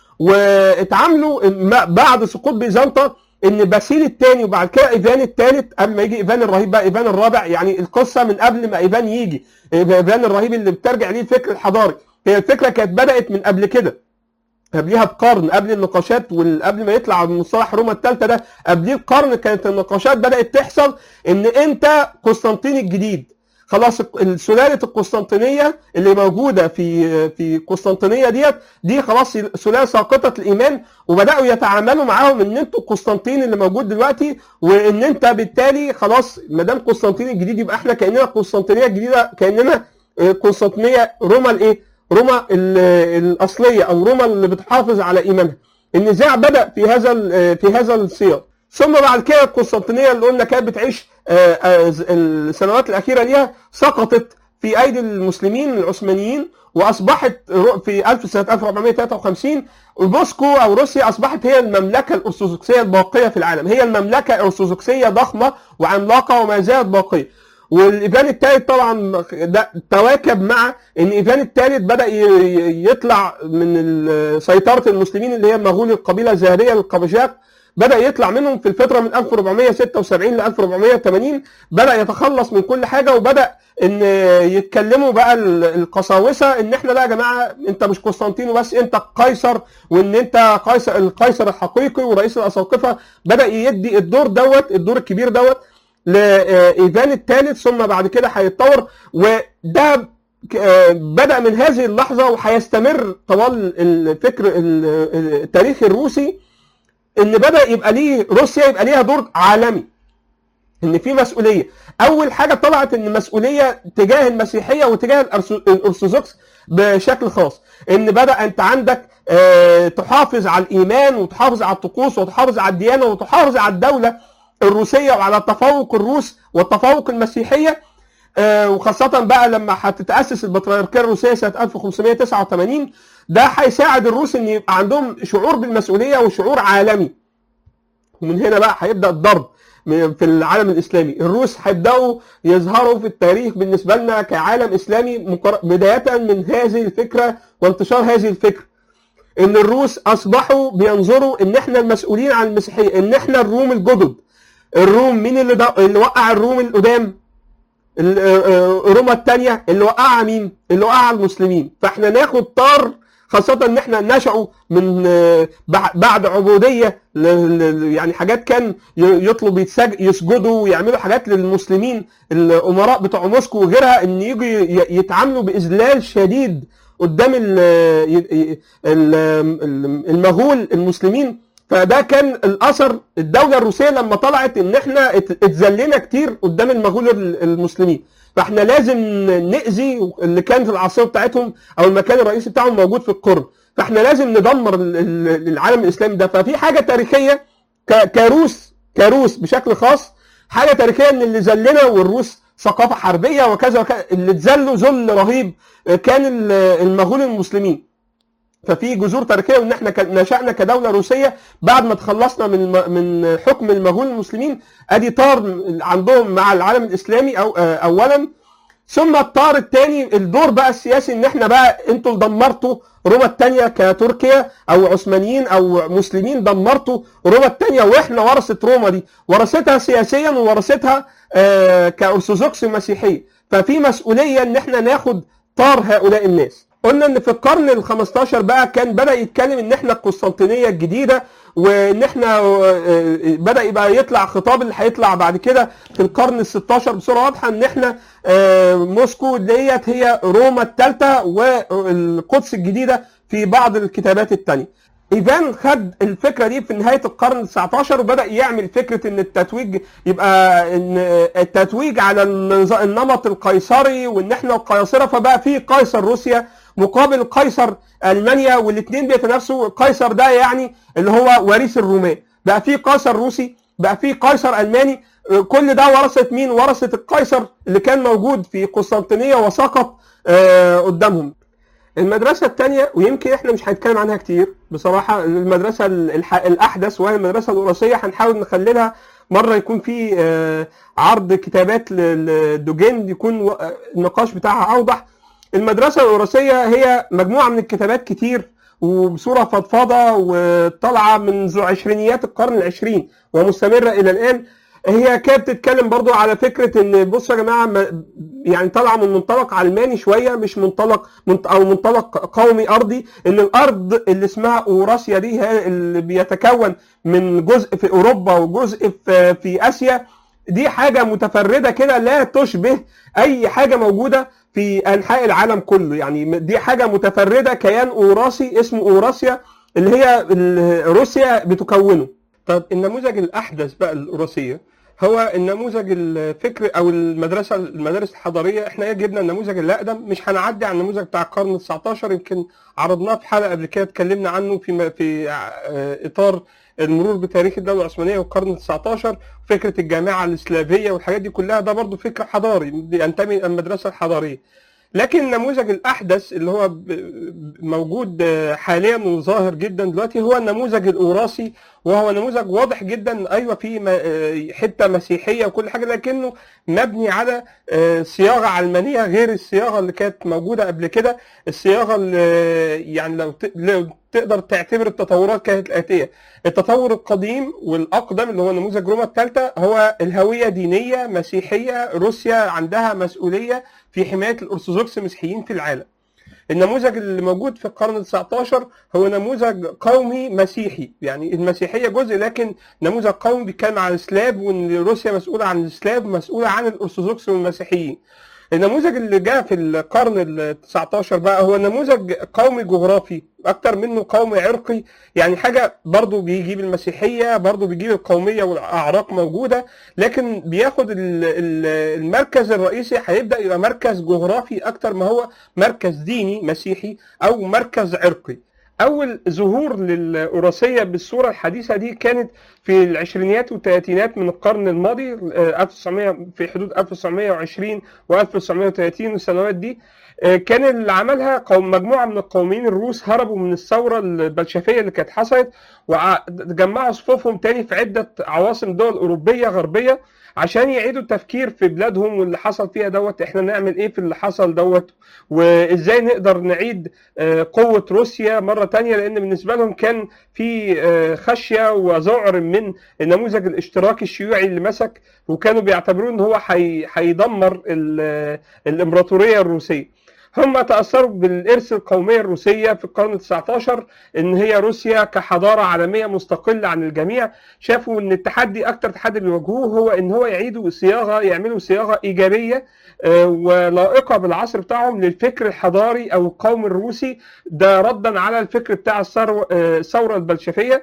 واتعاملوا ما- بعد سقوط بيزنطة ان باسيل الثاني وبعد كده ايفان الثالث قبل ما يجي ايفان الرهيب بقى ايفان الرابع يعني القصه من قبل ما ايفان يجي ايفان الرهيب اللي بترجع ليه الفكر الحضاري هي الفكره كانت بدات من قبل كده قبليها بقرن قبل النقاشات وقبل ما يطلع مصطلح روما الثالثه ده قبليه بقرن كانت النقاشات بدات تحصل ان انت قسطنطين الجديد خلاص سلاله القسطنطينيه اللي موجوده في في قسطنطينيه ديت دي خلاص سلاله ساقطه الايمان وبداوا يتعاملوا معاهم ان انتوا قسطنطين اللي موجود دلوقتي وان انت بالتالي خلاص ما دام قسطنطين الجديد يبقى احنا كاننا قسطنطينيه الجديده كاننا قسطنطينيه روما الايه؟ روما ال- الاصليه او روما اللي بتحافظ على ايمانها. النزاع بدا في هذا ال- في هذا السياق. ثم بعد كده القسطنطينيه اللي قلنا كانت بتعيش آه، آه، السنوات الاخيره ليها سقطت في ايدي المسلمين العثمانيين واصبحت رو- في 1000 سنه 1453 موسكو او روسيا اصبحت هي المملكه الارثوذكسيه الباقيه في العالم، هي المملكه ارثوذكسيه ضخمه وعملاقه وما زالت باقيه. والايفان الثالث طبعا ده تواكب مع ان ايفان الثالث بدا ي- ي- يطلع من ال- سيطره المسلمين اللي هي مغول القبيله الزهريه القبجاق بدا يطلع منهم في الفتره من 1476 ل 1480 بدا يتخلص من كل حاجه وبدا ان يتكلموا بقى ال- القساوسه ان احنا لا يا جماعه انت مش قسطنطين وبس انت قيصر وان انت قيصر القيصر الحقيقي ورئيس الاساقفه بدا يدي الدور دوت الدور الكبير دوت لايفان الثالث ثم بعد كده هيتطور وده ك- آه، بدا من هذه اللحظه وهيستمر طوال الفكر ال- التاريخ الروسي ان بدا يبقى ليه روسيا يبقى ليها دور عالمي ان في مسؤوليه اول حاجه طلعت ان مسؤوليه تجاه المسيحيه وتجاه الأرثو- الارثوذكس بشكل خاص ان بدا انت عندك آه، تحافظ على الايمان وتحافظ على الطقوس وتحافظ على الديانه وتحافظ على الدوله الروسيه وعلى تفوق الروس والتفوق المسيحيه آه، وخاصة بقى لما هتتأسس البطريركية الروسية سنة 1589 ده هيساعد الروس ان يبقى عندهم شعور بالمسؤولية وشعور عالمي ومن هنا بقى هيبدأ الضرب م- في العالم الاسلامي الروس هيبداوا يظهروا في التاريخ بالنسبه لنا كعالم اسلامي مقر- بدايه من هذه الفكره وانتشار هذه الفكره ان الروس اصبحوا بينظروا ان احنا المسؤولين عن المسيحيه ان احنا الروم الجدد الروم مين اللي, دا اللي وقع الروم القدام ال- آه، آه، روما الثانيه اللي وقعها مين اللي وقعها المسلمين فاحنا ناخد طار خاصة ان احنا نشأوا من آه، بع- بعد عبودية ل- ل- يعني حاجات كان ي- يطلب يتسج- يسجدوا ويعملوا حاجات للمسلمين الامراء بتوع موسكو وغيرها ان يجوا ي- يتعاملوا باذلال شديد قدام ال- ي- ي- ال- ال- المغول المسلمين فده كان الاثر الدوله الروسيه لما طلعت ان احنا ات- اتذلينا كتير قدام المغول ال- المسلمين فاحنا لازم ناذي اللي كان في العاصمه بتاعتهم او المكان الرئيسي بتاعهم موجود في القرن فاحنا لازم ندمر ال- ال- العالم الاسلامي ده ففي حاجه تاريخيه ك- كروس كروس بشكل خاص حاجه تاريخيه ان اللي ذلنا والروس ثقافه حربيه وكذا وكذا اللي اتذلوا ذل رهيب كان ال- المغول المسلمين ففي جذور تاريخيه وان احنا ك- نشأنا كدوله روسيه بعد ما تخلصنا من الم- من حكم المغول المسلمين ادي طار عندهم مع العالم الاسلامي او آه، اولا ثم الطار الثاني الدور بقى السياسي ان احنا بقى انتوا اللي دمرتوا روما الثانيه كتركيا او عثمانيين او مسلمين دمرتوا روما الثانيه واحنا ورثه روما دي ورثتها سياسيا وورثتها آه، كارثوذكس مسيحيه ففي مسؤوليه ان احنا ناخد طار هؤلاء الناس قلنا ان في القرن ال 15 بقى كان بدا يتكلم ان احنا القسطنطينيه الجديده وان احنا آه، بدا يبقى يطلع خطاب اللي هيطلع بعد كده في القرن ال 16 بصوره واضحه ان احنا آه، موسكو ديت هي روما الثالثه والقدس الجديده في بعض الكتابات الثانيه ايفان خد الفكره دي في نهايه القرن ال 19 وبدا يعمل فكره ان التتويج يبقى ان التتويج على النظ- النمط القيصري وان احنا القياصره فبقى في قيصر روسيا مقابل قيصر المانيا والاثنين بيتنافسوا القيصر ده يعني اللي هو وريث الرومان بقى في قيصر روسي بقى في قيصر الماني كل ده ورثه مين ورثه القيصر اللي كان موجود في قسطنطينيه وسقط آه، قدامهم المدرسة الثانية ويمكن احنا مش هنتكلم عنها كتير بصراحة المدرسة الح- الأحدث وهي المدرسة الوراثية هنحاول نخللها مرة يكون في آه، عرض كتابات ل- لدوجين يكون و- آه، النقاش بتاعها أوضح المدرسة الوراثية هي مجموعة من الكتابات كتير وبصورة فضفاضة وطالعة منذ عشرينيات القرن العشرين ومستمرة إلى الآن هي كانت بتتكلم برضو على فكرة ان بصوا يا جماعة ما- يعني طالعة من منطلق علماني شوية مش منطلق منط- او منطلق قومي ارضي ان الارض اللي اسمها اوراسيا دي هي اللي بيتكون من جزء في اوروبا وجزء في في اسيا دي حاجة متفردة كده لا تشبه اي حاجة موجودة في انحاء العالم كله يعني دي حاجة متفردة كيان اوراسي اسمه اوراسيا اللي هي ال- روسيا بتكونه طب النموذج الاحدث بقى الاوراسيه هو النموذج الفكري او المدرسه المدارس الحضاريه احنا جبنا النموذج الاقدم مش هنعدي على النموذج بتاع القرن ال 19 يمكن عرضناه في حلقه قبل كده اتكلمنا عنه في م- في آه، اطار المرور بتاريخ الدوله العثمانيه والقرن ال 19 فكره الجامعه الاسلافيه والحاجات دي كلها ده برضو فكر حضاري ينتمي الى المدرسه الحضاريه لكن النموذج الاحدث اللي هو ب- ب- موجود آه، حاليا وظاهر جدا دلوقتي هو النموذج الاوراسي وهو نموذج واضح جدا ايوه في م- آه، حته مسيحيه وكل حاجه لكنه مبني على آه، صياغه علمانيه غير الصياغه اللي كانت موجوده قبل كده الصياغه اللي يعني لو ت- لو تقدر تعتبر التطورات كانت الاتيه التطور القديم والاقدم اللي هو نموذج روما الثالثه هو الهويه دينيه مسيحيه روسيا عندها مسؤوليه في حمايه الارثوذكس المسيحيين في العالم النموذج اللي موجود في القرن ال 19 هو نموذج قومي مسيحي يعني المسيحيه جزء لكن نموذج قومي بيتكلم عن السلاف وان روسيا مسؤوله عن السلاف مسؤوله عن الارثوذكس والمسيحيين النموذج اللي جاء في القرن ال 19 بقى هو نموذج قومي جغرافي اكتر منه قومي عرقي يعني حاجه برضو بيجيب المسيحيه برضو بيجيب القوميه والاعراق موجوده لكن بياخد ال- ال- المركز الرئيسي هيبدا يبقى مركز جغرافي اكتر ما هو مركز ديني مسيحي او مركز عرقي اول ظهور للاوراسيه بالصوره الحديثه دي كانت في العشرينيات والثلاثينات من القرن الماضي آه، 1900 في حدود 1920 و1930 والسنوات دي آه، كان اللي عملها قوم مجموعه من القوميين الروس هربوا من الثوره البلشفيه اللي كانت حصلت وجمعوا صفوفهم تاني في عده عواصم دول اوروبيه غربيه عشان يعيدوا التفكير في بلادهم واللي حصل فيها دوت احنا نعمل ايه في اللي حصل دوت وازاي نقدر نعيد آه، قوة روسيا مرة تانية لان بالنسبة لهم كان في آه، خشية وذعر من النموذج الاشتراكي الشيوعي اللي مسك وكانوا بيعتبروه ان هو حي- هيدمر ال- الامبراطورية الروسية هم تأثروا بالإرث القومية الروسية في القرن 19 إن هي روسيا كحضارة عالمية مستقلة عن الجميع شافوا إن التحدي أكتر تحدي بيواجهوه هو إن هو يعيدوا صياغة يعملوا صياغة إيجابية آه، ولائقة بالعصر بتاعهم للفكر الحضاري أو القومي الروسي ده ردا على الفكر بتاع الثروة- آه، الثورة البلشفية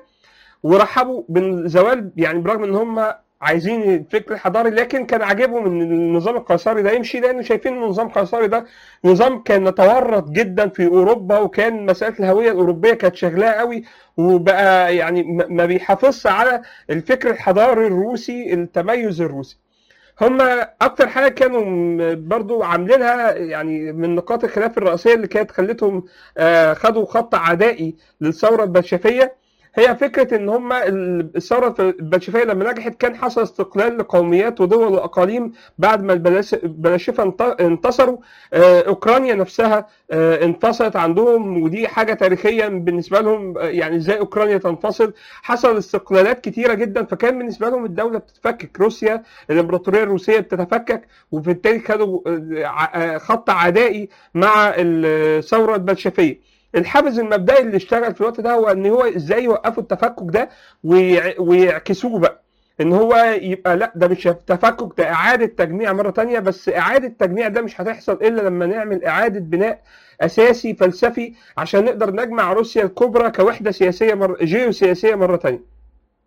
ورحبوا بالزوال يعني برغم ان هم عايزين الفكر الحضاري لكن كان عاجبهم ان النظام القيصري ده يمشي لانه شايفين ان النظام القيصري ده نظام كان متورط جدا في اوروبا وكان مساله الهويه الاوروبيه كانت شغلاه قوي وبقى يعني ما ما بيحافظش على الفكر الحضاري الروسي التميز الروسي هم اكتر حاجه كانوا م- برضو عاملينها يعني من نقاط الخلاف الرئيسيه اللي كانت خلتهم آه، خدوا خط عدائي للثوره البلشفيه هي فكره ان هم الثوره البلشفيه لما نجحت كان حصل استقلال لقوميات ودول واقاليم بعد ما البلاش- البلاشفه انت- انتصروا آه، اوكرانيا نفسها آه، انفصلت عندهم ودي حاجه تاريخيه بالنسبه لهم آه، يعني ازاي اوكرانيا تنفصل حصل استقلالات كتيره جدا فكان بالنسبه لهم الدوله بتتفكك روسيا الامبراطوريه الروسيه بتتفكك وبالتالي خدوا آه، ع- آه، خط عدائي مع الثوره البلشفيه الحافز المبدئي اللي اشتغل في الوقت ده هو ان هو ازاي يوقفوا التفكك ده ويع- ويعكسوه بقى ان هو يبقى لا ده مش تفكك ده اعاده تجميع مره تانية بس اعاده تجميع ده مش هتحصل الا لما نعمل اعاده بناء اساسي فلسفي عشان نقدر نجمع روسيا الكبرى كوحده سياسيه مر... جيوسياسيه مره تانية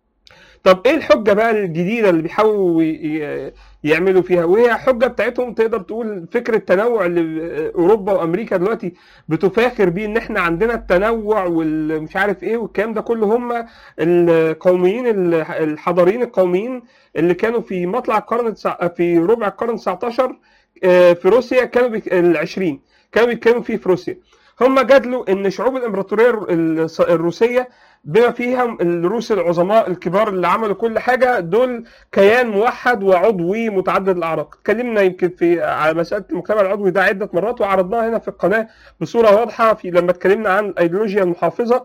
طب ايه الحجه بقى الجديده اللي بيحاولوا ي- ي- يعملوا فيها وهي حجه بتاعتهم تقدر تقول فكره التنوع اللي اوروبا وامريكا دلوقتي بتفاخر بيه ان احنا عندنا التنوع والمش عارف ايه والكلام ده كله هم القوميين الح- الحضاريين القوميين اللي كانوا في مطلع القرن التسع- في ربع القرن 19 آه، في روسيا كانوا بيك... ال 20 كانوا بيتكلموا فيه في روسيا هم جادلوا ان شعوب الامبراطوريه الر- الص- الروسيه بما فيهم الروس العظماء الكبار اللي عملوا كل حاجه دول كيان موحد وعضوي متعدد الاعراق اتكلمنا يمكن في على مساله المجتمع العضوي ده عده مرات وعرضناها هنا في القناه بصوره واضحه في لما اتكلمنا عن الايديولوجيا المحافظه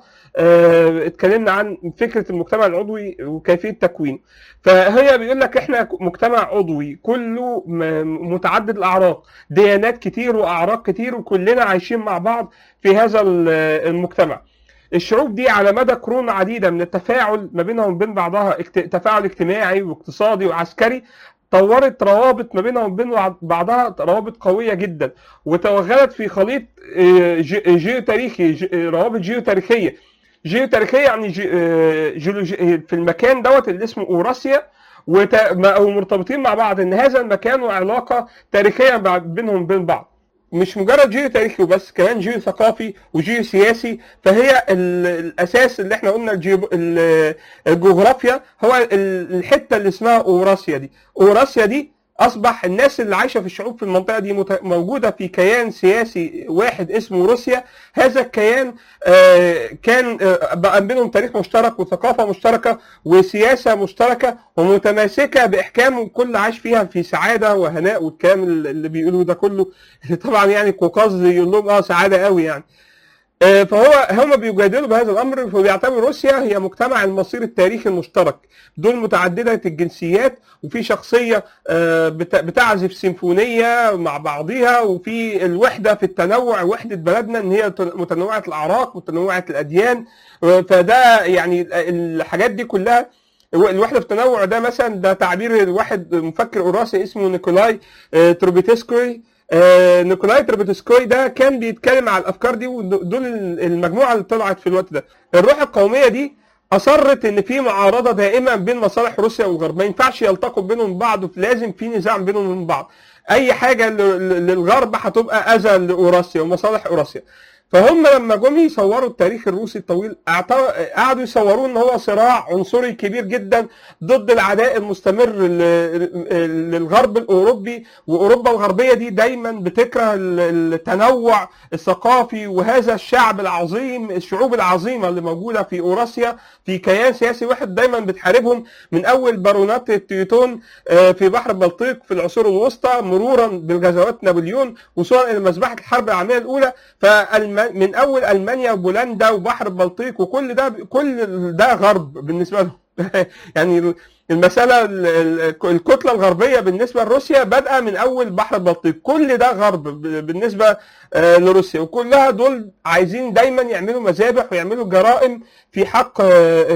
اه اتكلمنا عن فكره المجتمع العضوي وكيفيه تكوينه فهي بيقول لك احنا مجتمع عضوي كله م- متعدد الاعراق ديانات كتير واعراق كتير وكلنا عايشين مع بعض في هذا ال- المجتمع الشعوب دي على مدى قرون عديده من التفاعل ما بينهم وبين بعضها اكت- تفاعل اجتماعي واقتصادي وعسكري طورت روابط ما بينها وبين بعضها روابط قويه جدا وتوغلت في خليط آه، جي- جيوتاريخي جي- روابط جيوتاريخيه جيوتاريخيه يعني جي آه، جيولوجي في المكان دوت اللي اسمه اوراسيا وت- ما- ومرتبطين مع بعض ان هذا المكان وعلاقه تاريخيه بع- بينهم وبين بعض مش مجرد جيو تاريخي وبس كمان جيو ثقافي وجيو سياسي فهي ال- الاساس اللي احنا قلنا الجيو ال- الجغرافيا هو ال- الحته اللي اسمها اوراسيا دي اوراسيا دي اصبح الناس اللي عايشه في الشعوب في المنطقه دي مت- موجوده في كيان سياسي واحد اسمه روسيا هذا الكيان آه، كان آه، بقى بينهم تاريخ مشترك وثقافه مشتركه وسياسه مشتركه ومتماسكه باحكام وكل عاش فيها في سعاده وهناء والكلام اللي بيقولوه ده كله طبعا يعني قوقاز يقول لهم اه سعاده قوي يعني آه، فهو هم بيجادلوا بهذا الامر فبيعتبروا روسيا هي مجتمع المصير التاريخي المشترك دول متعدده الجنسيات وفي شخصيه آه، بت- بتعزف سيمفونيه مع بعضها وفي الوحده في التنوع وحده بلدنا ان هي تن- متنوعه الاعراق متنوعه الاديان آه، فده يعني الحاجات دي كلها الوحده في التنوع ده مثلا ده تعبير واحد مفكر اوراسي اسمه نيكولاي آه، تروبيتسكوي آه، نيكولاي تروبيتسكوي ده كان بيتكلم على الافكار دي ودول المجموعه اللي طلعت في الوقت ده الروح القوميه دي اصرت ان في معارضه دائما بين مصالح روسيا والغرب ما ينفعش يلتقوا بينهم بعض لازم في نزاع بينهم وبين بعض اي حاجه ل- ل- للغرب هتبقى اذى لاوراسيا ومصالح اوراسيا فهم لما جم يصوروا التاريخ الروسي الطويل اعت- قعدوا يصوروه ان هو صراع عنصري كبير جدا ضد العداء المستمر ل- للغرب الاوروبي واوروبا الغربيه دي دايما بتكره ال- التنوع الثقافي وهذا الشعب العظيم الشعوب العظيمه اللي موجوده في اوراسيا في كيان سياسي واحد دايما بتحاربهم من اول بارونات التيوتون آه، في بحر البلطيق في العصور الوسطى مرورا بالغزوات نابليون وصولا الى مذبحه الحرب العالميه الاولى فمن اول المانيا وبولندا وبحر البلطيق وكل ده كل ده غرب بالنسبه لهم يعني المساله ال- ال- الكتله الغربيه بالنسبه لروسيا بادئه من اول بحر البلطيق كل ده غرب ب- بالنسبه آه، لروسيا وكلها دول عايزين دايما يعملوا مذابح ويعملوا جرائم في حق آه،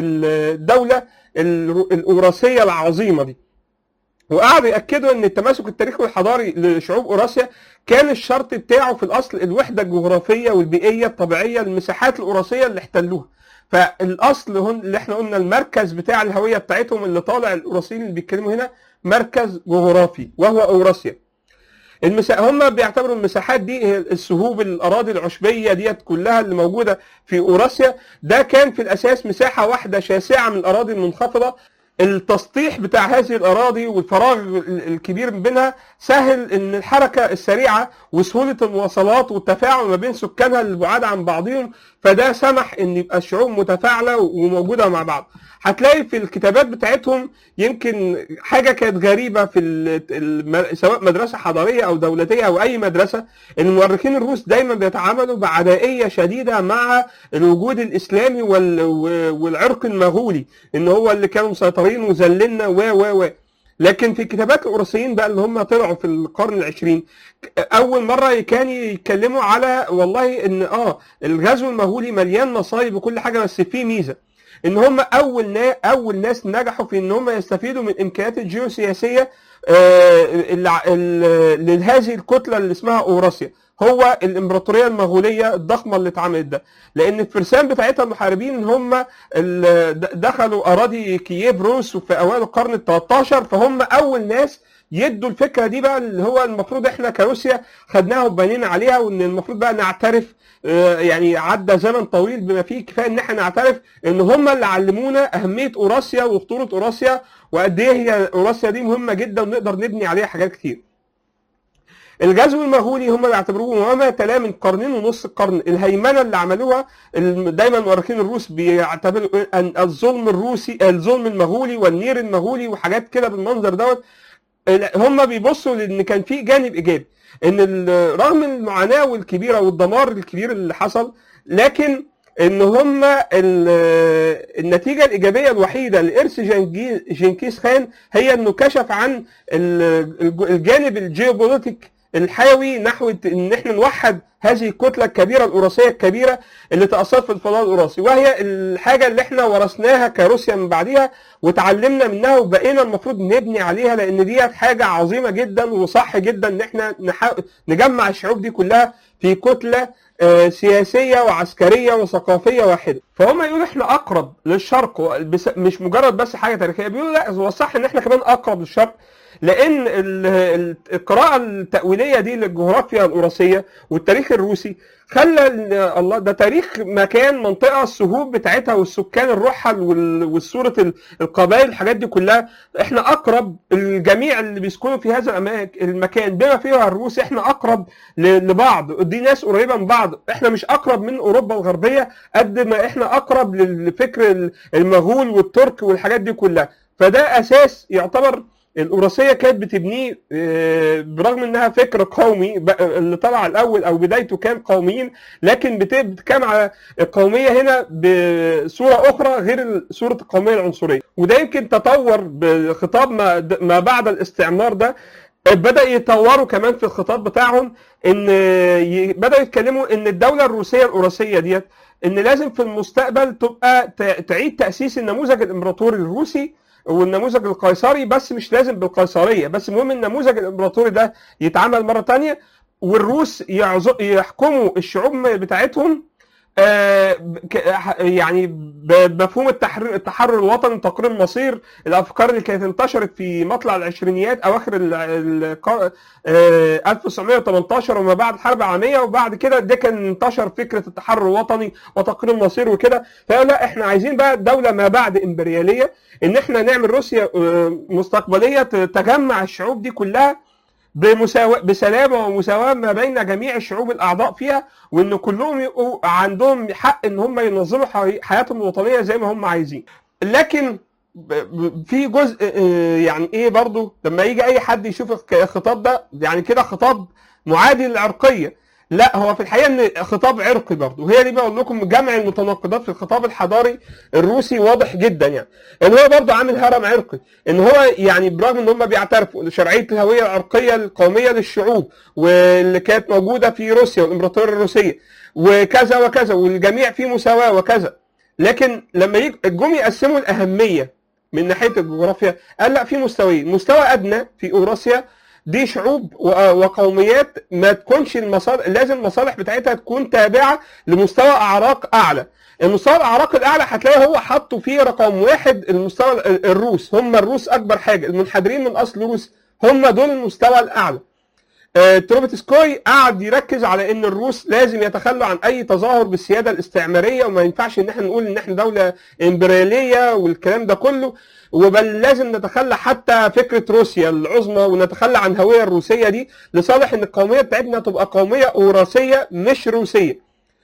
الدوله الر- الاوراسيه العظيمه دي وقعدوا ياكدوا ان التماسك التاريخي والحضاري لشعوب اوراسيا كان الشرط بتاعه في الاصل الوحده الجغرافيه والبيئيه الطبيعيه للمساحات الاوراسيه اللي احتلوها فالاصل هون اللي احنا قلنا المركز بتاع الهويه بتاعتهم اللي طالع الاوراسيين اللي بيتكلموا هنا مركز جغرافي وهو اوراسيا المسا... هم بيعتبروا المساحات دي هي السهوب الاراضي العشبيه ديت كلها اللي موجوده في اوراسيا ده كان في الاساس مساحه واحده شاسعه من الاراضي المنخفضه التسطيح بتاع هذه الاراضي والفراغ ال- الكبير بينها سهل ان الحركه السريعه وسهوله المواصلات والتفاعل ما بين سكانها البعاد عن بعضهم فده سمح ان يبقى الشعوب متفاعله وموجوده مع بعض هتلاقي في الكتابات بتاعتهم يمكن حاجه كانت غريبه في ال- الم- سواء مدرسه حضاريه او دولتيه او اي مدرسه المؤرخين الروس دايما بيتعاملوا بعدائيه شديده مع الوجود الاسلامي وال- والعرق المغولي ان هو اللي كانوا مسيطرين وذللنا و و و لكن في كتابات الاوروسيين بقى اللي هم طلعوا في القرن العشرين اول مره كانوا يتكلموا على والله ان اه الغزو المغولي مليان مصايب وكل حاجه بس فيه ميزه ان هم اول نا اول ناس نجحوا في ان هم يستفيدوا من الامكانيات الجيوسياسيه آه، الع- ال- لهذه الكتله اللي اسمها اوراسيا هو الامبراطوريه المغوليه الضخمه اللي اتعملت ده لان الفرسان بتاعتها المحاربين هم ال- د- دخلوا اراضي كييف روس في اوائل القرن ال 13 فهم اول ناس يدوا الفكره دي بقى اللي هو المفروض احنا كروسيا خدناها وبنينا عليها وان المفروض بقى نعترف آه، يعني عدى زمن طويل بما فيه كفايه ان احنا نعترف ان هم اللي علمونا اهميه اوراسيا وخطوره اوراسيا وقد ايه هي اوراسيا دي مهمه جدا ونقدر نبني عليها حاجات كتير. الغزو المغولي هم بيعتبروه وما تلاه من قرنين ونص القرن الهيمنه اللي عملوها الم- دايما المؤرخين الروس بيعتبروا ان الظلم الروسي الظلم المغولي والنير المغولي وحاجات كده بالمنظر دوت هم بيبصوا لان كان في جانب ايجابي ان ال- رغم المعاناه والكبيره والدمار الكبير اللي حصل لكن ان هم ال- النتيجه الايجابيه الوحيده لارث جنجي- جنكيز خان هي انه كشف عن ال- الج- الجانب الجيوبوليتيك الحيوي نحو ان احنا نوحد هذه الكتله الكبيره الاوراسيه الكبيره اللي تاثرت في الفضاء الاوراسي وهي الحاجه اللي احنا ورثناها كروسيا من بعدها وتعلمنا منها وبقينا المفروض نبني عليها لان ديت حاجه عظيمه جدا وصح جدا ان احنا نحا- نجمع الشعوب دي كلها في كتله آه، سياسيه وعسكريه وثقافيه واحده فهم يقولوا احنا اقرب للشرق و- بس- مش مجرد بس حاجه تاريخيه بيقولوا لا هو صح ان احنا كمان اقرب للشرق لان ال- ال- القراءه التاويليه دي للجغرافيا الاوراسيه والتاريخ الروسي خلى ال- الله ده تاريخ مكان منطقه السهوب بتاعتها والسكان الرحل وال- والصوره ال- القبائل الحاجات دي كلها احنا اقرب الجميع اللي بيسكنوا في هذا الأماك- المكان بما فيها الروس احنا اقرب ل- لبعض دي ناس قريبه من بعض احنا مش اقرب من اوروبا الغربيه قد ما احنا اقرب للفكر ال- المغول والترك والحاجات دي كلها فده اساس يعتبر الاوراسيه كانت بتبنيه آه، برغم انها فكر قومي ب- اللي طلع الاول او بدايته كان قوميين لكن بت- بتتكلم على القوميه هنا بصوره اخرى غير صوره القوميه العنصريه وده يمكن تطور بخطاب ما ما بعد الاستعمار ده بدا يطوروا كمان في الخطاب بتاعهم ان ي- بداوا يتكلموا ان الدوله الروسيه الاوراسيه ديت ان لازم في المستقبل تبقى ت- تعيد تاسيس النموذج الامبراطوري الروسي والنموذج القيصري بس مش لازم بالقيصريه بس المهم النموذج الامبراطوري ده يتعمل مره تانية والروس يعز- يحكموا الشعوب بتاعتهم آه، ك- ح- يعني بمفهوم التحرير التحرر الوطني تقرير مصير الافكار اللي كانت انتشرت في مطلع العشرينيات اواخر ال- ال- آه، 1918 وما بعد الحرب العالميه وبعد كده ده كان انتشر فكره التحرر الوطني وتقرير مصير وكده فقالوا لا احنا عايزين بقى دوله ما بعد امبرياليه ان احنا نعمل روسيا آه، مستقبليه ت- تجمع الشعوب دي كلها بمساواة بسلامة ومساواة ما بين جميع الشعوب الأعضاء فيها وإن كلهم يبقوا عندهم حق إن هم ينظموا حي- حياتهم الوطنية زي ما هم عايزين. لكن ب- ب- في جزء آه، يعني إيه برضو لما يجي أي حد يشوف الك- الخطاب ده يعني كده خطاب معادي للعرقية. لا هو في الحقيقة إن خطاب عرقي برضو وهي دي بقول لكم جمع المتناقضات في الخطاب الحضاري الروسي واضح جدا يعني. إن هو برضو عامل هرم عرقي. ان هو يعني برغم ان هم بيعترفوا بشرعيه الهويه العرقيه القوميه للشعوب واللي كانت موجوده في روسيا والامبراطوريه الروسيه وكذا وكذا والجميع فيه مساواه وكذا لكن لما يج- جم يقسموا الاهميه من ناحيه الجغرافيا قال لا في مستويين مستوى ادنى في اوراسيا دي شعوب و- وقوميات ما تكونش المصالح لازم المصالح بتاعتها تكون تابعه لمستوى اعراق اعلى المستوى الاعراق الاعلى هتلاقي هو حطوا فيه رقم واحد المستوى ال- الروس هم الروس اكبر حاجه المنحدرين من اصل روس هم دول المستوى الاعلى آه، تروفيتسكوي قعد يركز على ان الروس لازم يتخلوا عن اي تظاهر بالسياده الاستعماريه وما ينفعش ان احنا نقول ان احنا دوله امبرياليه والكلام ده كله وبل لازم نتخلى حتى فكره روسيا العظمى ونتخلى عن الهويه الروسيه دي لصالح ان القوميه بتاعتنا تبقى قوميه اوراسيه مش روسيه.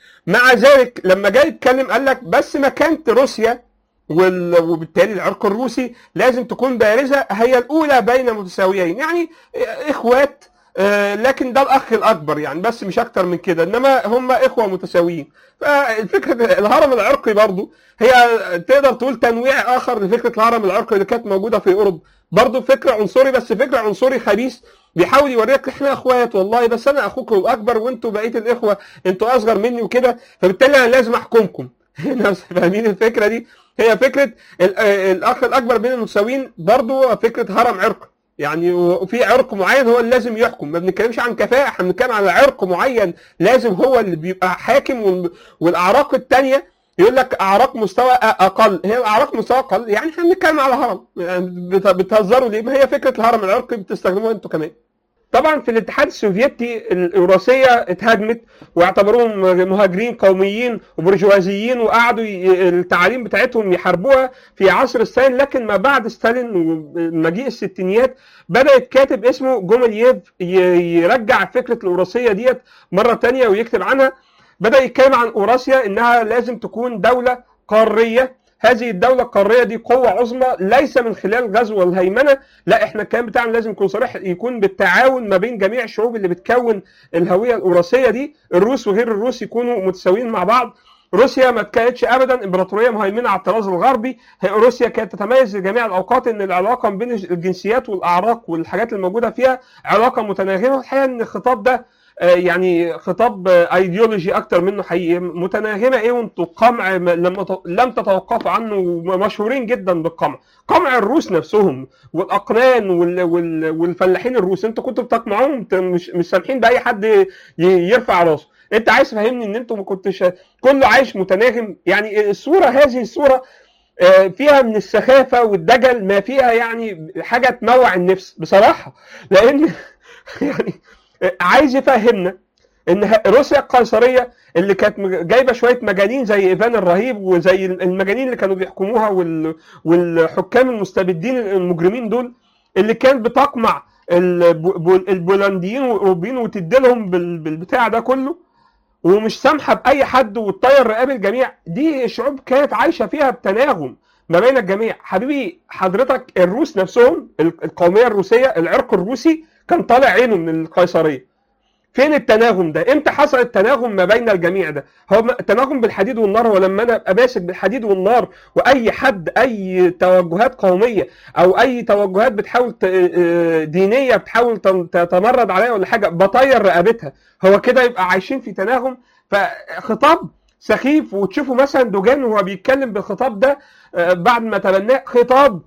مع ذلك لما جاي يتكلم قال لك بس مكانه روسيا وال- وبالتالي العرق الروسي لازم تكون بارزه هي الاولى بين متساويين يعني اخوات آه، لكن ده الاخ الاكبر يعني بس مش اكتر من كده انما هم اخوه متساويين فالفكره الهرم العرقي برضو هي تقدر تقول تنويع اخر لفكره الهرم العرقي اللي كانت موجوده في اوروبا برضو فكر عنصري بس فكر عنصري خبيث بيحاول يوريك احنا اخوات والله بس انا اخوكم الاكبر وانتوا بقيه الاخوه انتوا اصغر مني وكده فبالتالي انا لازم احكمكم هنا فاهمين الفكره دي هي فكره ال- آه، الاخ الاكبر بين المتساويين برضو فكره هرم عرق يعني وفي عرق معين هو اللي لازم يحكم ما بنتكلمش عن كفاءه احنا بنتكلم على عرق معين لازم هو اللي بيبقى حاكم وال- والاعراق الثانيه يقول لك اعراق مستوى أ- اقل هي الاعراق مستوى اقل يعني احنا بنتكلم على هرم يعني بت- بتهزروا ليه ما هي فكره الهرم العرقي بتستخدموها انتوا كمان طبعا في الاتحاد السوفيتي الاوراسيه اتهاجمت واعتبروهم مهاجرين قوميين وبرجوازيين وقعدوا ي- التعاليم بتاعتهم يحاربوها في عصر ستالين لكن ما بعد ستالين ومجيء الستينيات بدا كاتب اسمه جوملييف ي- يرجع فكره الاوراسيه ديت مره تانية ويكتب عنها بدا يتكلم عن اوراسيا انها لازم تكون دوله قاريه هذه الدولة القارية دي قوة عظمى ليس من خلال الغزو والهيمنة لا احنا الكلام بتاعنا لازم يكون صريح يكون بالتعاون ما بين جميع الشعوب اللي بتكون الهوية الأوراسية دي الروس وغير الروس يكونوا متساويين مع بعض روسيا ما كانتش ابدا امبراطوريه مهيمنه على الطراز الغربي هي روسيا كانت تتميز في جميع الاوقات ان العلاقه بين الجنسيات والاعراق والحاجات الموجوده فيها علاقه متناغمه والحقيقه ان الخطاب ده آه، يعني خطاب آه، ايديولوجي اكتر منه حقيقي متناغمه ايه وانتوا قمع م- لم ت- لم تتوقفوا عنه ومشهورين جدا بالقمع قمع الروس نفسهم والاقنان وال وال والفلاحين الروس انتوا كنتوا بتقمعوهم انت مش مش سامحين باي حد ي- يرفع راسه انت عايز تفهمني ان انتوا ما كنتش كله عايش متناغم يعني الصوره هذه الصوره آه، فيها من السخافه والدجل ما فيها يعني حاجه تموع النفس بصراحه لان يعني عايز يفهمنا ان ه- روسيا القيصريه اللي كانت مج- جايبه شويه مجانين زي ايفان الرهيب وزي المجانين اللي كانوا بيحكموها وال... والحكام المستبدين المجرمين دول اللي كانت بتقمع الب- بول- البولنديين والاوروبيين وتدي لهم بال... بالبتاع ده كله ومش سامحه باي حد وتطير رقاب الجميع دي الشعوب كانت عايشه فيها بتناغم ما بين الجميع حبيبي حضرتك الروس نفسهم ال- القوميه الروسيه العرق الروسي كان طالع عينه من القيصريه فين التناغم ده؟ امتى حصل التناغم ما بين الجميع ده؟ هو م- التناغم بالحديد والنار هو لما انا ابقى ماسك بالحديد والنار واي حد اي توجهات قوميه او اي توجهات بتحاول ت- آه، دينيه بتحاول تن- تتمرد عليا ولا حاجه بطير رقبتها هو كده يبقى عايشين في تناغم فخطاب سخيف وتشوفوا مثلا دوجان وهو بيتكلم بالخطاب ده آه، بعد ما تبناه خطاب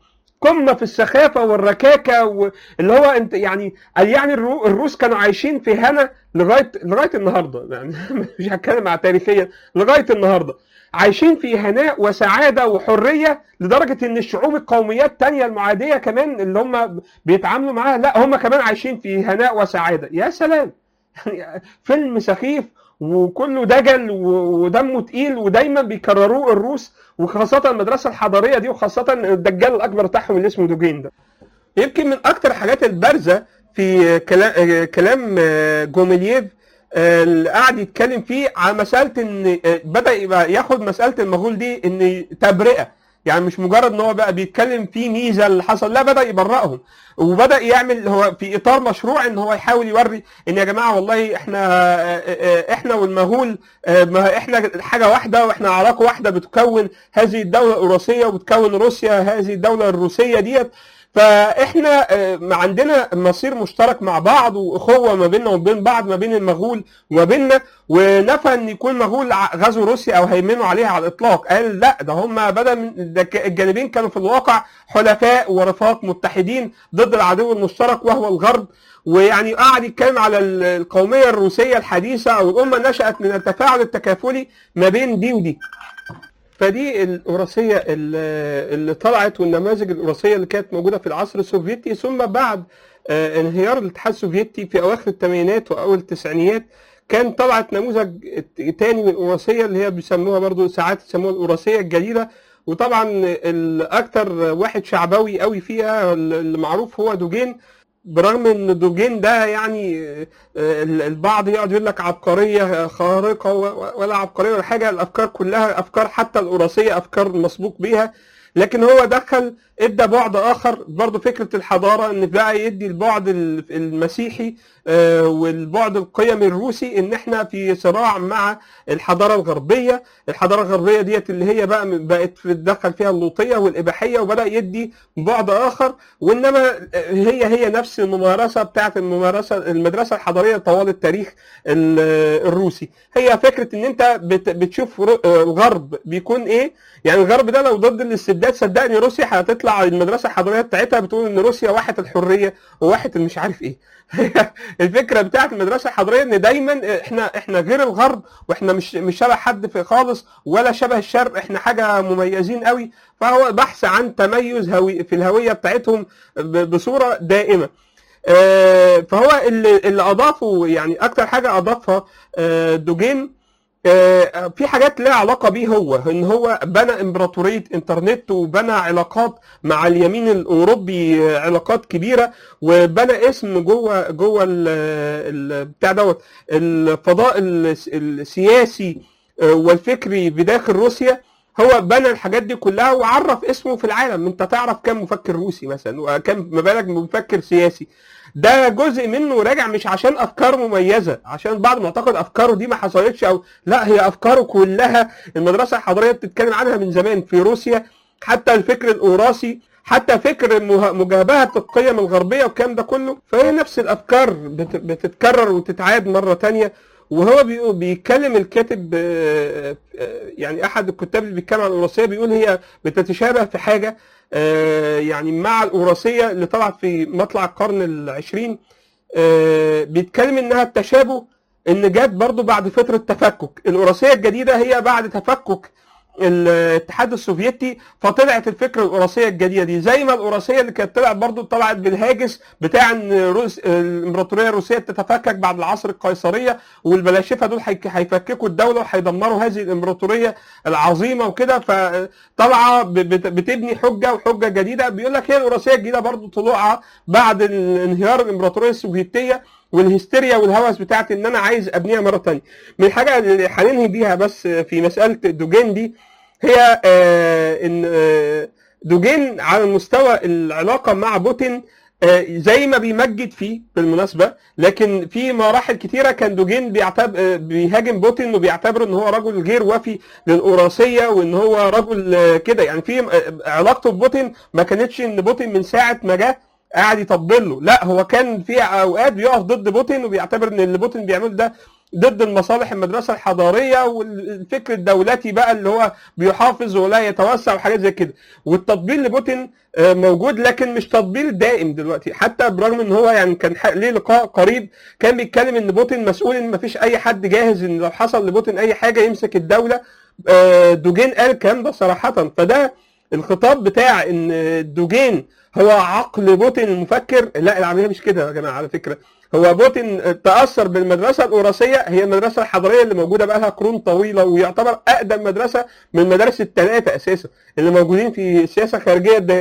قمه في السخافه والركاكه و... اللي هو انت يعني قال يعني الرو... الروس كانوا عايشين في هنا لغايه لغايه النهارده يعني مش هتكلم على تاريخيا لغايه النهارده عايشين في هناء وسعاده وحريه لدرجه ان الشعوب القوميات التانية المعاديه كمان اللي هم بيتعاملوا معاها لا هم كمان عايشين في هناء وسعاده يا سلام يعني فيلم سخيف وكله دجل ودمه تقيل ودايما بيكرروه الروس وخاصة المدرسة الحضارية دي وخاصة الدجال الأكبر بتاعهم اللي اسمه دوجين ده. يمكن من أكتر الحاجات البارزة في كلام جوميلييف اللي قاعد يتكلم فيه على مسألة إن بدأ يبقى ياخد مسألة المغول دي إن تبرئة يعني مش مجرد ان هو بقى بيتكلم في ميزه اللي حصل لا بدا يبرئهم وبدا يعمل هو في اطار مشروع ان هو يحاول يوري ان يا جماعه والله احنا احنا والمغول احنا حاجه واحده واحنا علاقه واحده بتكون هذه الدوله الاوروسيه وبتكون روسيا هذه الدوله الروسيه ديت فاحنا عندنا مصير مشترك مع بعض واخوه ما بيننا وبين بعض ما بين المغول وما بيننا ونفى ان يكون المغول غزوا روسيا او هيمنوا عليها على الاطلاق قال لا ده هم بدا من الجانبين كانوا في الواقع حلفاء ورفاق متحدين ضد العدو المشترك وهو الغرب ويعني قعد يتكلم على القوميه الروسيه الحديثه او الامه نشات من التفاعل التكافلي ما بين دي ودي فدي الوراثية اللي طلعت والنماذج الوراثية اللي كانت موجودة في العصر السوفيتي ثم بعد انهيار الاتحاد السوفيتي في أواخر الثمانينات وأول التسعينيات كان طلعت نموذج تاني من الوراثية اللي هي بيسموها برضو ساعات يسموها الوراثية الجديدة وطبعا الأكثر واحد شعبوي قوي فيها اللي معروف هو دوجين برغم ان دوجين ده يعني البعض يقعد يقول لك عبقريه خارقه ولا عبقريه ولا حاجه الافكار كلها افكار حتى الوراثيه افكار مسبوق بيها لكن هو دخل ادى بعد اخر برضه فكره الحضاره ان بقى يدي البعد المسيحي والبعد القيمي الروسي ان احنا في صراع مع الحضاره الغربيه الحضاره الغربيه ديت اللي هي بقى بقت تدخل فيها اللوطيه والاباحيه وبدا يدي بعد اخر وانما هي هي نفس الممارسه بتاعت الممارسه المدرسه الحضاريه طوال التاريخ الروسي هي فكره ان انت بتشوف الغرب بيكون ايه يعني الغرب ده لو ضد الاستبداد صدقني روسيا هتطلع المدرسه الحضاريه بتاعتها بتقول ان روسيا واحه الحريه وواحه مش عارف ايه الفكره بتاعت المدرسه الحضاريه ان دايما احنا احنا غير الغرب واحنا مش مش شبه حد في خالص ولا شبه الشرق احنا حاجه مميزين قوي فهو بحث عن تميز هوي في الهويه بتاعتهم بصوره دائمه فهو اللي اللي اضافه يعني اكتر حاجه اضافها دوجين في حاجات لها علاقة بيه هو ان هو بنى امبراطورية انترنت وبنى علاقات مع اليمين الاوروبي علاقات كبيرة وبنى اسم جوه جوه بتاع دوت الفضاء السياسي والفكري بداخل روسيا هو بنى الحاجات دي كلها وعرف اسمه في العالم انت تعرف كم مفكر روسي مثلا وكم ما بالك مفكر سياسي ده جزء منه راجع مش عشان افكار مميزه عشان بعض معتقد افكاره دي ما حصلتش او لا هي افكاره كلها المدرسه الحضاريه بتتكلم عنها من زمان في روسيا حتى الفكر الاوراسي حتى فكر مجابهه القيم الغربيه والكلام ده كله فهي نفس الافكار بتتكرر وتتعاد مره تانية وهو بيتكلم الكاتب يعني احد الكتاب اللي بيتكلم عن الاوراسيه بيقول هي بتتشابه في حاجه يعني مع الأوراسية اللي طلعت في مطلع القرن العشرين بيتكلم انها التشابه ان جت برضو بعد فترة تفكك الأوراسية الجديدة هي بعد تفكك الاتحاد السوفيتي فطلعت الفكره الأوراسية الجديدة دي زي ما الأوراسية اللي كانت طلعت برضو طلعت بالهاجس بتاع ان روس الإمبراطورية الروسية تتفكك بعد العصر القيصرية والبلاشفة دول هيفككوا الدولة وهيدمروا هذه الإمبراطورية العظيمة وكده فطالعة بتبني حجة وحجة جديدة بيقول لك هي الأوراسية الجديدة برضو طلوعها بعد انهيار الإمبراطورية السوفيتية والهستيريا والهوس بتاعت ان انا عايز ابنيها مره تانية من الحاجه اللي هننهي بيها بس في مساله دوجين دي هي آه ان آه دوجين على المستوى العلاقه مع بوتين آه زي ما بيمجد فيه بالمناسبه لكن في مراحل كتيره كان دوجين بيعتبر بيهاجم بوتين وبيعتبره ان هو رجل غير وفي للاوراسيه وان هو رجل كده يعني في علاقته ببوتين ما كانتش ان بوتين من ساعه ما جه قاعد يطبل له لا هو كان في اوقات بيقف ضد بوتين وبيعتبر ان اللي بوتين بيعمله ده ضد المصالح المدرسه الحضاريه والفكر الدولتي بقى اللي هو بيحافظ ولا يتوسع وحاجات زي كده والتطبيل لبوتين آه، موجود لكن مش تطبيل دائم دلوقتي حتى برغم ان هو يعني كان ح- ليه لقاء قريب كان بيتكلم ان بوتين مسؤول ان مفيش اي حد جاهز ان لو حصل لبوتين اي حاجه يمسك الدوله آه، دوجين قال الكلام ده صراحه فده الخطاب بتاع ان دوجين هو عقل بوتين المفكر لا العمليه مش كده يا جماعه على فكره هو بوتين تاثر بالمدرسه الوراسيه هي المدرسه الحضاريه اللي موجوده بقى لها قرون طويله ويعتبر اقدم مدرسه من المدارس الثلاثه اساسا اللي موجودين في السياسه الخارجيه الد-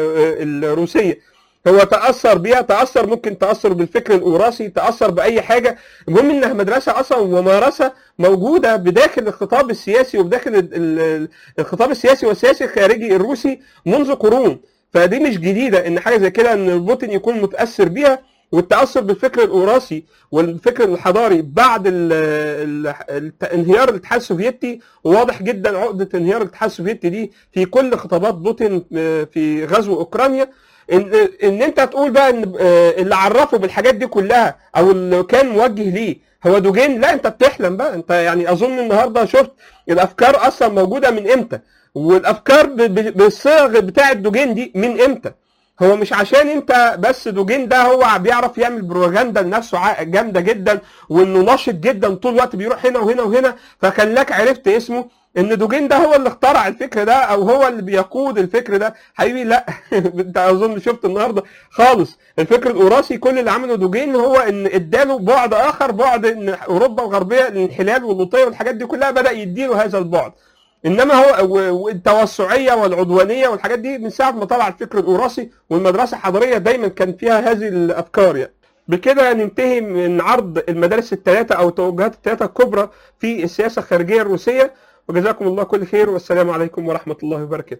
ال- الروسيه هو تاثر بيها تاثر ممكن تاثر بالفكر الاوراسي تاثر باي حاجه المهم انها مدرسه اصلا وممارسه موجوده بداخل الخطاب السياسي وبداخل ال- ال- الخطاب السياسي والسياسي الخارجي الروسي منذ قرون فدي مش جديده ان حاجه زي كده ان بوتين يكون متاثر بيها والتاثر بالفكر الاوراسي والفكر الحضاري بعد ال ال ال انهيار الاتحاد السوفيتي واضح جدا عقده انهيار الاتحاد السوفيتي دي في كل خطابات بوتين آه، في غزو اوكرانيا ان ان انت تقول بقى ان آه، اللي عرفه بالحاجات دي كلها او اللي كان موجه ليه هو دوجين لا انت بتحلم بقى انت يعني اظن النهارده شفت الافكار اصلا موجوده من امتى والافكار ب- ب- بالصيغ بتاعه دوجين دي من امتى هو مش عشان انت بس دوجين ده هو بيعرف يعمل بروباجندا لنفسه ع- جامده جدا وانه نشط جدا طول الوقت بيروح هنا وهنا وهنا فخلاك عرفت اسمه ان دوجين ده هو اللي اخترع الفكر ده او هو اللي بيقود الفكر ده حبيبي لا انت اظن شفت النهارده خالص الفكر الاوراسي كل اللي عمله دوجين هو ان اداله بعد اخر بعد ان اوروبا الغربيه الانحلال واللوطيه والحاجات دي كلها بدا يديله هذا البعد انما هو و- والتوسعيه والعدوانيه والحاجات دي من ساعه ما طلع الفكر الاوراسي والمدرسه الحضاريه دايما كان فيها هذه الافكار يعني. بكده ننتهي من عرض المدارس الثلاثه او التوجهات الثلاثه الكبرى في السياسه الخارجيه الروسيه وجزاكم الله كل خير والسلام عليكم ورحمه الله وبركاته